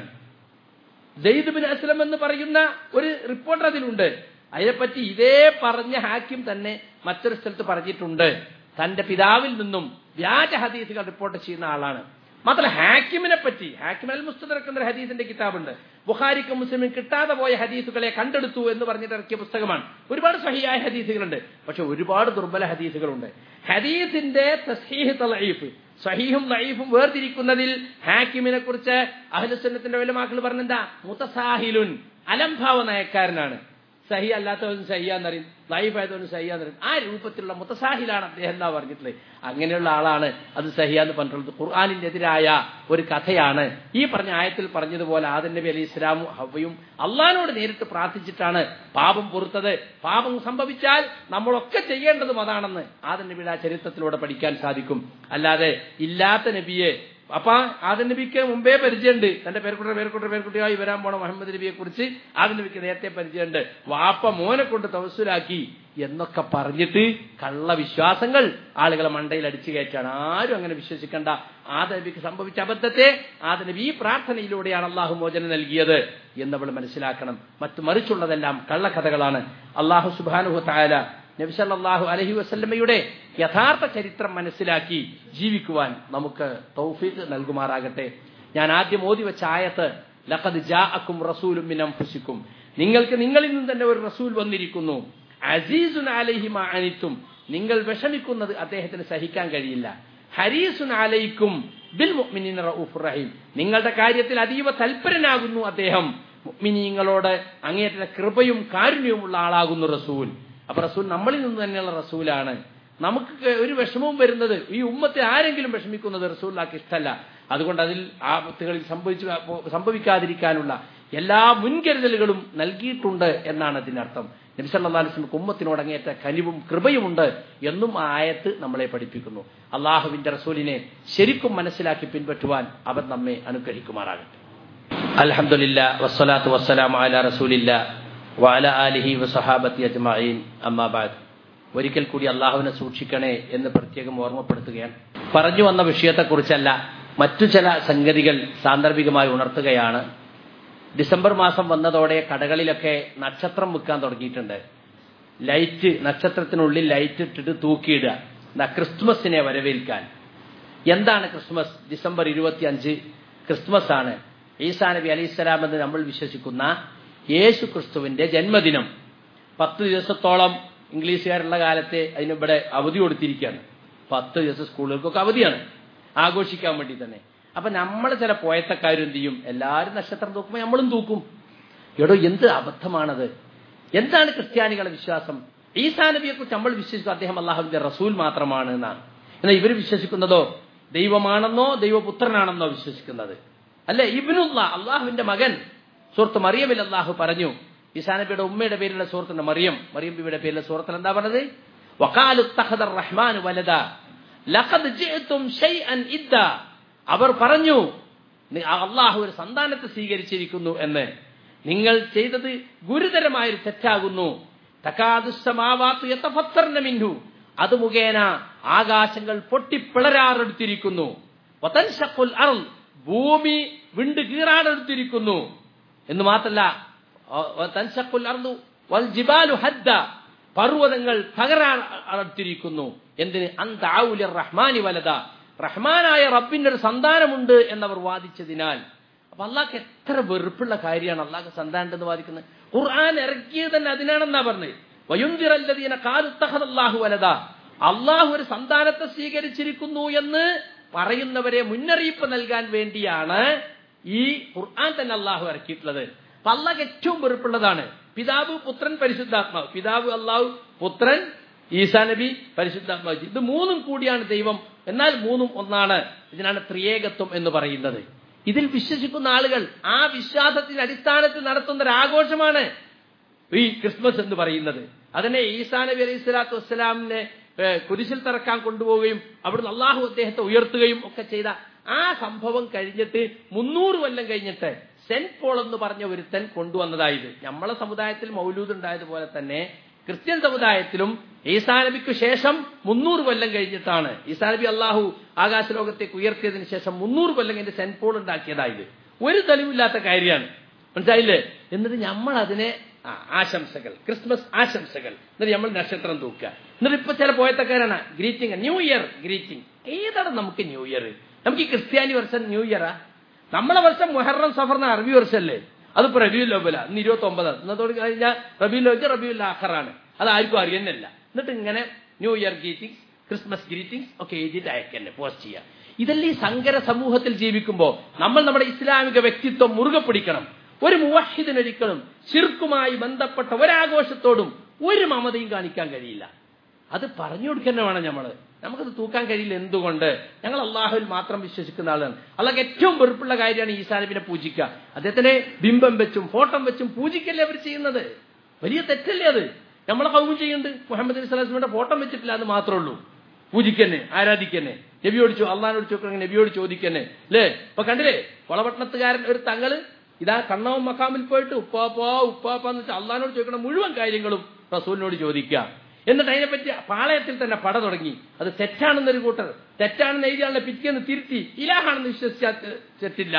ജയ്ദ് ബിൻ അസ്ലം എന്ന് പറയുന്ന ഒരു റിപ്പോർട്ടർ അതിലുണ്ട് അതിനെപ്പറ്റി ഇതേ പറഞ്ഞ ഹാക്കിം തന്നെ മറ്റൊരു സ്ഥലത്ത് പറഞ്ഞിട്ടുണ്ട് തന്റെ പിതാവിൽ നിന്നും വ്യാജ ഹദീസുകൾ റിപ്പോർട്ട് ചെയ്യുന്ന ആളാണ് മാത്രമല്ല ഹാക്കിമിനെ പറ്റി ഹാക്കിം അൽ മുസ്തദർക്ക് എന്നൊരു ഹദീസിന്റെ കിതാബുണ്ട് ബുഖാരിക്കും മുസ്ലിമിനും കിട്ടാതെ പോയ ഹദീസുകളെ കണ്ടെടുത്തു എന്ന് പറഞ്ഞിട്ട് ഇറക്കിയ പുസ്തകമാണ് ഒരുപാട് സഹിയായ ഹദീസുകളുണ്ട് പക്ഷെ ഒരുപാട് ദുർബല ഹദീസുകളുണ്ട് ഹദീസിന്റെ തസ്ഹീഹ് തലീഫ് സഹീഹും ലൈഫും വേർതിരിക്കുന്നതിൽ ഹാക്കിമിനെ കുറിച്ച് അഹ്ലുസുന്നത്തിന്റെ വലുമാക്കൾ പറഞ്ഞെന്താ മുത്തസാഹിലുൻ അലംഭാവ നയക്കാരനാണ് സഹി അല്ലാത്തവനും സഹിയാന്നറിയും ലൈഫ് ആയതവനും സഹിയാന്നറിയും ആ രൂപത്തിലുള്ള മുത്തസാഹിലാണ് അദ്ദേഹം എന്താ പറഞ്ഞിട്ടുള്ളത് അങ്ങനെയുള്ള ആളാണ് അത് സഹിയാന്ന് പറഞ്ഞിട്ടുള്ളത് ഖുർആാനിന്റെ എതിരായ ഒരു കഥയാണ് ഈ പറഞ്ഞ ആയത്തിൽ പറഞ്ഞതുപോലെ ആദൻ നബി അലി ഇസ്ലാമും ഹവയും അള്ളഹാനോട് നേരിട്ട് പ്രാർത്ഥിച്ചിട്ടാണ് പാപം പൊറുത്തത് പാപം സംഭവിച്ചാൽ നമ്മളൊക്കെ ചെയ്യേണ്ടതും അതാണെന്ന് ആദൻ നബിയുടെ ആ ചരിത്രത്തിലൂടെ പഠിക്കാൻ സാധിക്കും അല്ലാതെ ഇല്ലാത്ത നബിയെ അപ്പൊ ആദൻ നബിക്ക് മുമ്പേ പരിചയമുണ്ട് തന്റെ പേർക്കുട്ട പേർക്കുട്ട പേർക്കുട്ടിയായി വരാൻ പോണ മുഹമ്മദ് നബിയെ കുറിച്ച് ആദൻ നബിക്ക് നേരത്തെ പരിചയമുണ്ട് വാപ്പ മോനെ കൊണ്ട് തവസുലാക്കി എന്നൊക്കെ പറഞ്ഞിട്ട് കള്ള വിശ്വാസങ്ങൾ ആളുകളെ മണ്ടയിൽ അടിച്ചു കയറ്റാണ് ആരും അങ്ങനെ വിശ്വസിക്കേണ്ട ആദ നബിക്ക് സംഭവിച്ച അബദ്ധത്തെ ആദ നബി ഈ പ്രാർത്ഥനയിലൂടെയാണ് അള്ളാഹു മോചനം നൽകിയത് എന്നവൾ മനസ്സിലാക്കണം മറ്റു മറിച്ചുള്ളതെല്ലാം കള്ളക്കഥകളാണ് അള്ളാഹു സുബാനുഹു തായാല നബിസല്ലാഹു അലഹി വസല്ലമയുടെ യഥാർത്ഥ ചരിത്രം മനസ്സിലാക്കി ജീവിക്കുവാൻ നമുക്ക് തൗഫീഖ് നൽകുമാറാകട്ടെ ഞാൻ ആദ്യം ഓതി വെച്ച ആയത്ത് ലഖദ് ജാഅക്കും റസൂലും മിൻ അൻഫുസിക്കും നിങ്ങൾക്ക് നിങ്ങളിൽ നിന്ന് തന്നെ ഒരു റസൂൽ വന്നിരിക്കുന്നു അസീസുൻ അലൈഹി മാ അനിത്തും നിങ്ങൾ വിഷമിക്കുന്നത് അദ്ദേഹത്തിന് സഹിക്കാൻ കഴിയില്ല ഹരീസുൻ അലൈക്കും ബിൽ മുഅ്മിനീന റഊഫുർ റഹീം നിങ്ങളുടെ കാര്യത്തിൽ അതീവ തൽപരനാകുന്നു അദ്ദേഹം മുഅ്മിനീങ്ങളോട് അങ്ങേയറ്റ കൃപയും കാരുണ്യവുമുള്ള ആളാകുന്നു റസൂൽ അപ്പൊ റസൂൽ നമ്മളിൽ നിന്ന് തന്നെയുള്ള റസൂലാണ് നമുക്ക് ഒരു വിഷമവും വരുന്നത് ഈ ഉമ്മത്തെ ആരെങ്കിലും വിഷമിക്കുന്നത് റസൂലാക്ക് ഇഷ്ടമല്ല അതുകൊണ്ട് അതിൽ ആപത്തുകളിൽ സംഭവിച്ചു സംഭവിക്കാതിരിക്കാനുള്ള എല്ലാ മുൻകരുതലുകളും നൽകിയിട്ടുണ്ട് എന്നാണ് അതിനർത്ഥം നബിസല്ലാസ്ലമിക്ക് ഉമ്മത്തിനോട് അങ്ങേറ്റ കനിവും കൃപയുമുണ്ട് എന്നും ആ ആയത്ത് നമ്മളെ പഠിപ്പിക്കുന്നു അള്ളാഹുവിന്റെ റസൂലിനെ ശരിക്കും മനസ്സിലാക്കി പിൻപറ്റുവാൻ അവൻ നമ്മെ അനുഗ്രഹിക്കുമാറാകട്ടെ അലഹമുല്ല വസ്സലാത്തു വസ്സലാം അല റസൂലില്ല വാല ആലിഹി വസഹാബത്തി അജ്മഈൻ അമ്മാബാദ് ഒരിക്കൽ കൂടി അള്ളാഹുവിനെ സൂക്ഷിക്കണേ എന്ന് പ്രത്യേകം ഓർമ്മപ്പെടുത്തുകയാണ് പറഞ്ഞു വന്ന വിഷയത്തെക്കുറിച്ചല്ല മറ്റു ചില സംഗതികൾ സാന്ദർഭികമായി ഉണർത്തുകയാണ് ഡിസംബർ മാസം വന്നതോടെ കടകളിലൊക്കെ നക്ഷത്രം വിൽക്കാൻ തുടങ്ങിയിട്ടുണ്ട് ലൈറ്റ് നക്ഷത്രത്തിനുള്ളിൽ ലൈറ്റ് ഇട്ടിട്ട് തൂക്കിയിടുക എന്താ ക്രിസ്മസിനെ വരവേൽക്കാൻ എന്താണ് ക്രിസ്മസ് ഡിസംബർ ഇരുപത്തി അഞ്ച് ക്രിസ്മസ് ആണ് ഈസാ നബി അലൈഹി സ്വലാം എന്ന് നമ്മൾ വിശ്വസിക്കുന്ന യേശു ക്രിസ്തുവിന്റെ ജന്മദിനം പത്ത് ദിവസത്തോളം ഇംഗ്ലീഷുകാരുള്ള കാലത്തെ അതിനിവിടെ അവധി കൊടുത്തിരിക്കുകയാണ് പത്ത് ദിവസം സ്കൂളുകൾക്കൊക്കെ അവധിയാണ് ആഘോഷിക്കാൻ വേണ്ടി തന്നെ അപ്പൊ നമ്മൾ ചില പോയത്തക്കാരും എന്ത് ചെയ്യും എല്ലാവരും നക്ഷത്രം തൂക്കുമ്പോൾ നമ്മളും തൂക്കും എടോ എന്ത് അബദ്ധമാണത് എന്താണ് ക്രിസ്ത്യാനികളുടെ വിശ്വാസം ഈസാ നബിയെ കുറിച്ച് നമ്മൾ വിശ്വസിക്കും അദ്ദേഹം അള്ളാഹുവിന്റെ റസൂൽ മാത്രമാണ് എന്നാണ് എന്നാൽ ഇവർ വിശ്വസിക്കുന്നതോ ദൈവമാണെന്നോ ദൈവപുത്രനാണെന്നോ വിശ്വസിക്കുന്നത് അല്ലെ ഇബിനുള്ള അള്ളാഹുവിന്റെ മകൻ സുഹൃത്ത് മറിയമിൽ അള്ളാഹു പറഞ്ഞു ഈസാ നബിയുടെ ഉമ്മയുടെ പേരിലുള്ള സുഹൃത്തിന്റെ മറിയം മറിയം ബിയുടെ പേരിലുള്ള സുഹൃത്തിൽ എന്താ പറഞ്ഞത് വഖാലു തഖദർ റഹ്മാൻ വലദ ലഖദ് ജിഅ്തും ഷൈഅൻ ഇദ്ദ അവർ പറഞ്ഞു അള്ളാഹു ഒരു സന്താനത്തെ സ്വീകരിച്ചിരിക്കുന്നു എന്ന് നിങ്ങൾ ചെയ്തത് ഗുരുതരമായൊരു തെറ്റാകുന്നു മിൻഹു അത് മുഖേന ആകാശങ്ങൾ പൊട്ടിപ്പിളരാറെടുത്തിരിക്കുന്നു വതൻഷഖുൽ അർള് ഭൂമി വിണ്ട് കീറാടെടുത്തിരിക്കുന്നു എന്ന് മാത്രല്ല തൻഷഖുൽ അർളു വൽ ജിബാലു ഹദ്ദ പർവ്വതങ്ങൾ തകരാറത്തിരിക്കുന്നു എന്തിന് അന്താവുലിർ റഹ്മാനി വലത റഹ്മാനായ റബ്ബിന്റെ ഒരു സന്താനമുണ്ട് എന്നവർ വാദിച്ചതിനാൽ അപ്പൊ അള്ളാഹ്ക്ക് എത്ര വെറുപ്പുള്ള കാര്യമാണ് അള്ളാഹ് സന്താനം എന്ന് വാദിക്കുന്നത് ഖുർആൻ ഇറക്കിയത് തന്നെ അതിനാണെന്നാ പറഞ്ഞത് വയുന്തിറല്ലതീന കാലുത്തഹദല്ലാഹു വലത അള്ളാഹു ഒരു സന്താനത്തെ സ്വീകരിച്ചിരിക്കുന്നു എന്ന് പറയുന്നവരെ മുന്നറിയിപ്പ് നൽകാൻ വേണ്ടിയാണ് ഈ ഖുർആൻ തന്നെ അള്ളാഹു ഇറക്കിയിട്ടുള്ളത് അപ്പൊ അള്ളാഹ് ഏറ്റവും വെറുപ്പുള്ളതാണ് പിതാവ് പുത്രൻ പരിശുദ്ധാത്മാവ് പിതാവ് അള്ളാഹു പുത്രൻ ഈസാ നബി പരിശുദ്ധാത്മാവ് ഇത് മൂന്നും കൂടിയാണ് ദൈവം എന്നാൽ മൂന്നും ഒന്നാണ് ഇതിനാണ് ത്രിയേകത്വം എന്ന് പറയുന്നത് ഇതിൽ വിശ്വസിക്കുന്ന ആളുകൾ ആ വിശ്വാസത്തിന്റെ അടിസ്ഥാനത്തിൽ നടത്തുന്ന ഒരു ആഘോഷമാണ് ഈ ക്രിസ്മസ് എന്ന് പറയുന്നത് അതിനെ ഈസാ നബി അലൈഹി സ്വലാത്തു വസ്സലാമിനെ കുരിശിൽ തറക്കാൻ കൊണ്ടുപോവുകയും അവിടുന്ന് അള്ളാഹു അദ്ദേഹത്തെ ഉയർത്തുകയും ഒക്കെ ചെയ്ത ആ സംഭവം കഴിഞ്ഞിട്ട് മുന്നൂറ് കൊല്ലം കഴിഞ്ഞിട്ട് സെന്റ് പോൾ എന്ന് പറഞ്ഞ ഒരുത്തൻ കൊണ്ടുവന്നതായത് നമ്മളെ സമുദായത്തിൽ മൗലൂദ് ഉണ്ടായതുപോലെ തന്നെ ക്രിസ്ത്യൻ സമുദായത്തിലും ഈസാ നബിക്ക് ശേഷം മുന്നൂറ് കൊല്ലം കഴിഞ്ഞിട്ടാണ് ഈസാ നബി അള്ളാഹു ആകാശലോകത്തേക്ക് ഉയർത്തിയതിനു ശേഷം മുന്നൂറ് കൊല്ലം കഴിഞ്ഞ് സെന്റ് പോൾ ഉണ്ടാക്കിയതായത് ഒരു തെളിവില്ലാത്ത കാര്യമാണ് മനസ്സിലായില്ലേ എന്നിട്ട് നമ്മൾ അതിനെ ആശംസകൾ ക്രിസ്മസ് ആശംസകൾ എന്നിട്ട് നമ്മൾ നക്ഷത്രം തൂക്കുക എന്നിട്ട് ഇപ്പൊ ചില പോയത്തക്കാരാണ് ഗ്രീറ്റിംഗ് ന്യൂ ഇയർ ഗ്രീറ്റിംഗ് ഏതാണ് നമുക്ക് ന്യൂ ഇയർ നമുക്ക് ഈ ക്രിസ്ത്യാനി വർഷം ന്യൂ ഇയറാ നമ്മളെ വർഷം മുഹറം സഫറിന് അറബി വർഷമല്ലേ അതിപ്പോ റബിയുൽ ലോബല ഇന്ന് ഇരുപത്തി ഒമ്പതാണ് ഇന്നത്തോട് കഴിഞ്ഞാൽ റബിയുൽ ലോജ് റബിയുൽ ആഖറാണ് അത് ആർക്കും അറിയുന്നില്ല എന്നിട്ട് ഇങ്ങനെ new year greetings Christmas greetings ഒക്കെ എഴുതിയിട്ട് അയക്കന്നെ പോസ്റ്റ് ചെയ്യുക ഇതെല്ലാം ഈ സങ്കര സമൂഹത്തിൽ ജീവിക്കുമ്പോൾ നമ്മൾ നമ്മുടെ ഇസ്ലാമിക വ്യക്തിത്വം മുറുകെ പിടിക്കണം ഒരു മുവഹിദിനൊരിക്കലും ശിർക്കുമായി ബന്ധപ്പെട്ട ഒരാഘോഷത്തോടും ഒരു മമതയും കാണിക്കാൻ കഴിയില്ല അത് പറഞ്ഞു കൊടുക്കുന്ന വേണം നമ്മൾ നമുക്കത് തൂക്കാൻ കഴിയില്ല എന്തുകൊണ്ട് ഞങ്ങൾ അള്ളാഹുവിൽ മാത്രം വിശ്വസിക്കുന്ന ആളാണ് അള്ളാഹ് ഏറ്റവും വെറുപ്പുള്ള കാര്യമാണ് ഈസാ നബിനെ പൂജിക്കുക അദ്ദേഹത്തിനെ ബിംബം വെച്ചും ഫോട്ടോ വെച്ചും പൂജിക്കല്ലേ അവർ ചെയ്യുന്നത് വലിയ തെറ്റല്ലേ അത് നമ്മളെ കൗമും ചെയ്യുന്നുണ്ട് മുഹമ്മദ് നബി സ്വലാസ്മിന്റെ ഫോട്ടോ വെച്ചിട്ടില്ല അത് മാത്രമേ ഉള്ളൂ പൂജിക്കന്നെ ആരാധിക്കന്നെ നബിയോട് ചോ അള്ളഹാനോട് ചോദിക്കണം നബിയോട് ചോദിക്കന്നെ അല്ലേ ഇപ്പൊ കണ്ടില്ലേ വളപട്ടണത്തുകാരൻ ഒരു തങ്ങള് ഇതാ കണ്ണവും മക്കാമിൽ പോയിട്ട് ഉപ്പാപ്പാ ഉപ്പാപ്പ എന്ന് വെച്ചാൽ അള്ളഹാനോട് ചോദിക്കണം മുഴുവൻ കാര്യങ്ങളും റസൂലിനോട് ചോദിക്കുക എന്നിട്ട് അതിനെപ്പറ്റി പാളയത്തിൽ തന്നെ പട തുടങ്ങി അത് തെറ്റാണെന്നൊരു കൂട്ടർ തെറ്റാണെന്ന് എഴുതിയാളുടെ പിറ്റേന്ന് തിരുത്തി ഇലാഹാണെന്ന് വിശ്വസിച്ചിട്ടില്ല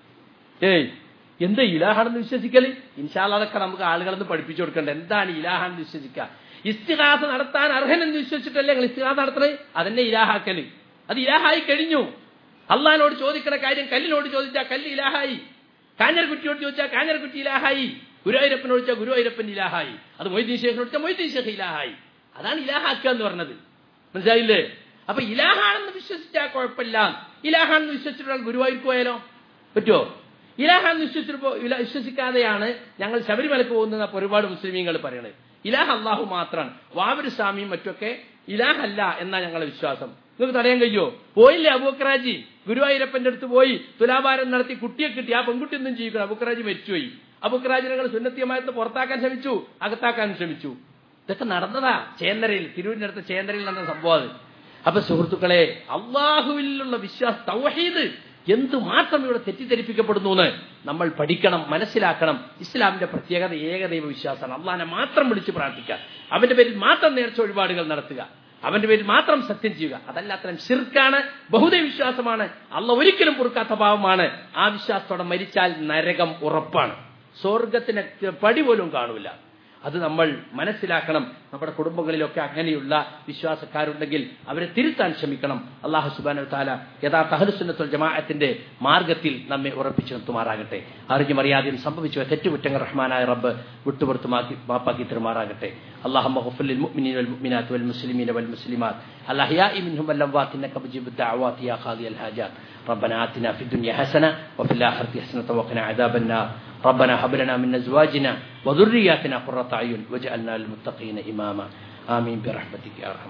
ഏയ് എന്താ ഇലാഹാണെന്ന് വിശ്വസിക്കല് ഇൻഷാല്ല അതൊക്കെ നമുക്ക് ആളുകളൊന്ന് പഠിപ്പിച്ചു കൊടുക്കണ്ട എന്താണ് ഇലാഹാണെന്ന് വിശ്വസിക്കുക ഇസ്തിഹാസ നടത്താൻ അർഹനെന്ന് വിശ്വസിച്ചിട്ടല്ലേ നിങ്ങൾ ഇസ്തിഹാസ നടത്തണേ അതെന്നെ ഇലാഹാക്കല് അത് ഇലാഹായി കഴിഞ്ഞു അള്ളഹാനോട് ചോദിക്കണ കാര്യം കല്ലിനോട് ചോദിച്ചാൽ കല്ല് ഇലാഹായി കാഞ്ഞർകുറ്റിയോട് ചോദിച്ചാൽ കാഞ്ഞർകുറ്റി ഇലാഹായി ഗുരുവായൂരപ്പനോട് ചോദിച്ചാൽ ഗുരുവായൂരപ്പൻ ഇലാഹായി അത് മൊയ്തീൻ ഷേഖിനോട് ചോദിച്ചാൽ മൊയ്തീൻ ഷേഖ് ഇലാഹായി അതാണ് ഇലാഹാക്കുക എന്ന് പറഞ്ഞത് മനസ്സിലായില്ലേ അപ്പൊ ഇലാഹാണെന്ന് വിശ്വസിച്ചാൽ കുഴപ്പമില്ല ഇലാഹാണെന്ന് വിശ്വസിച്ചിട്ടാൽ ഗുരുവായൂർക്ക് പോയാലോ പറ്റുമോ ഇലാഹാന്ന് വിശ്വസിച്ചപ്പോ വിശ്വസിക്കാതെയാണ് ഞങ്ങൾ ശബരിമലക്ക് പോകുന്ന ഒരുപാട് മുസ്ലിമീങ്ങൾ പറയണത് ഇലാഹ അള്ളാഹു മാത്രമാണ് വാവര് സ്വാമിയും മറ്റൊക്കെ ഇലാഹല്ല എന്നാ ഞങ്ങളെ വിശ്വാസം നിങ്ങൾക്ക് തടയാൻ കഴിയോ പോയില്ലേ അബൂക്കറാജി ഗുരുവായൂരപ്പന്റെ അടുത്ത് പോയി തുലാഭാരം നടത്തി കുട്ടിയെ കിട്ടി ആ പെൺകുട്ടി ഒന്നും ജീവിക്കണം അബൂക്കറാജി മരിച്ചുപോയി അബൂക്കറാജി ഞങ്ങൾ സുന്നത്തിയമായത്ത് പുറത്താക്കാൻ ശ്രമിച്ചു അകത്താക്കാൻ ശ്രമിച്ചു ഇതൊക്കെ നടന്നതാ ചേന്നരയിൽ തിരുവിനടുത്ത് ചേന്നരയിൽ നടന്ന സംഭവം അത് അപ്പൊ സുഹൃത്തുക്കളെ അള്ളാഹുവിലുള്ള വിശ്വാസ തൗഹീദ് എന്തുമാത്രം ഇവിടെ തെറ്റിദ്ധരിപ്പിക്കപ്പെടുന്നു എന്ന് നമ്മൾ പഠിക്കണം മനസ്സിലാക്കണം ഇസ്ലാമിന്റെ പ്രത്യേകത ഏകദൈവ വിശ്വാസമാണ് അള്ളാഹിനെ മാത്രം വിളിച്ച് പ്രാർത്ഥിക്കുക അവന്റെ പേരിൽ മാത്രം നേർച്ച ഒഴിപാടുകൾ നടത്തുക അവന്റെ പേരിൽ മാത്രം സത്യം ചെയ്യുക അതല്ല അത്തരം ശിർക്കാണ് ബഹുദൈവ വിശ്വാസമാണ് അള്ള ഒരിക്കലും പൊറുക്കാത്ത ഭാവമാണ് ആ വിശ്വാസത്തോടെ മരിച്ചാൽ നരകം ഉറപ്പാണ് സ്വർഗത്തിന് പടി പോലും കാണൂല അത് നമ്മൾ മനസ്സിലാക്കണം നമ്മുടെ കുടുംബങ്ങളിലൊക്കെ അങ്ങനെയുള്ള വിശ്വാസക്കാരുണ്ടെങ്കിൽ അവരെ തിരുത്താൻ ശ്രമിക്കണം അള്ളാഹു സുബാന താല യഥാർത്ഥ അഹലുസുന്നത്തുൽ ജമാഅത്തിന്റെ മാർഗത്തിൽ നമ്മെ ഉറപ്പിച്ചു നിർത്തുമാറാകട്ടെ അറിഞ്ഞും അറിയാതെയും സംഭവിച്ചു തെറ്റുകുറ്റങ്ങൾ റഹ്മാനായ റബ്ബ് വിട്ടുപുറത്തുമാക്കി മാപ്പാക്കി തരുമാറാകട്ടെ اللهم اغفر للمؤمنين والمؤمنات والمسلمين والمسلمات الأحياء منهم والأموات إنك مجيب الدعوات يا قاضي الحاجات ربنا آتنا في الدنيا حسنة وفي الآخرة حسنة وقنا عذاب النار ربنا هب لنا من أزواجنا وذرياتنا قرة أعين واجعلنا للمتقين إماما آمين برحمتك يا أرحم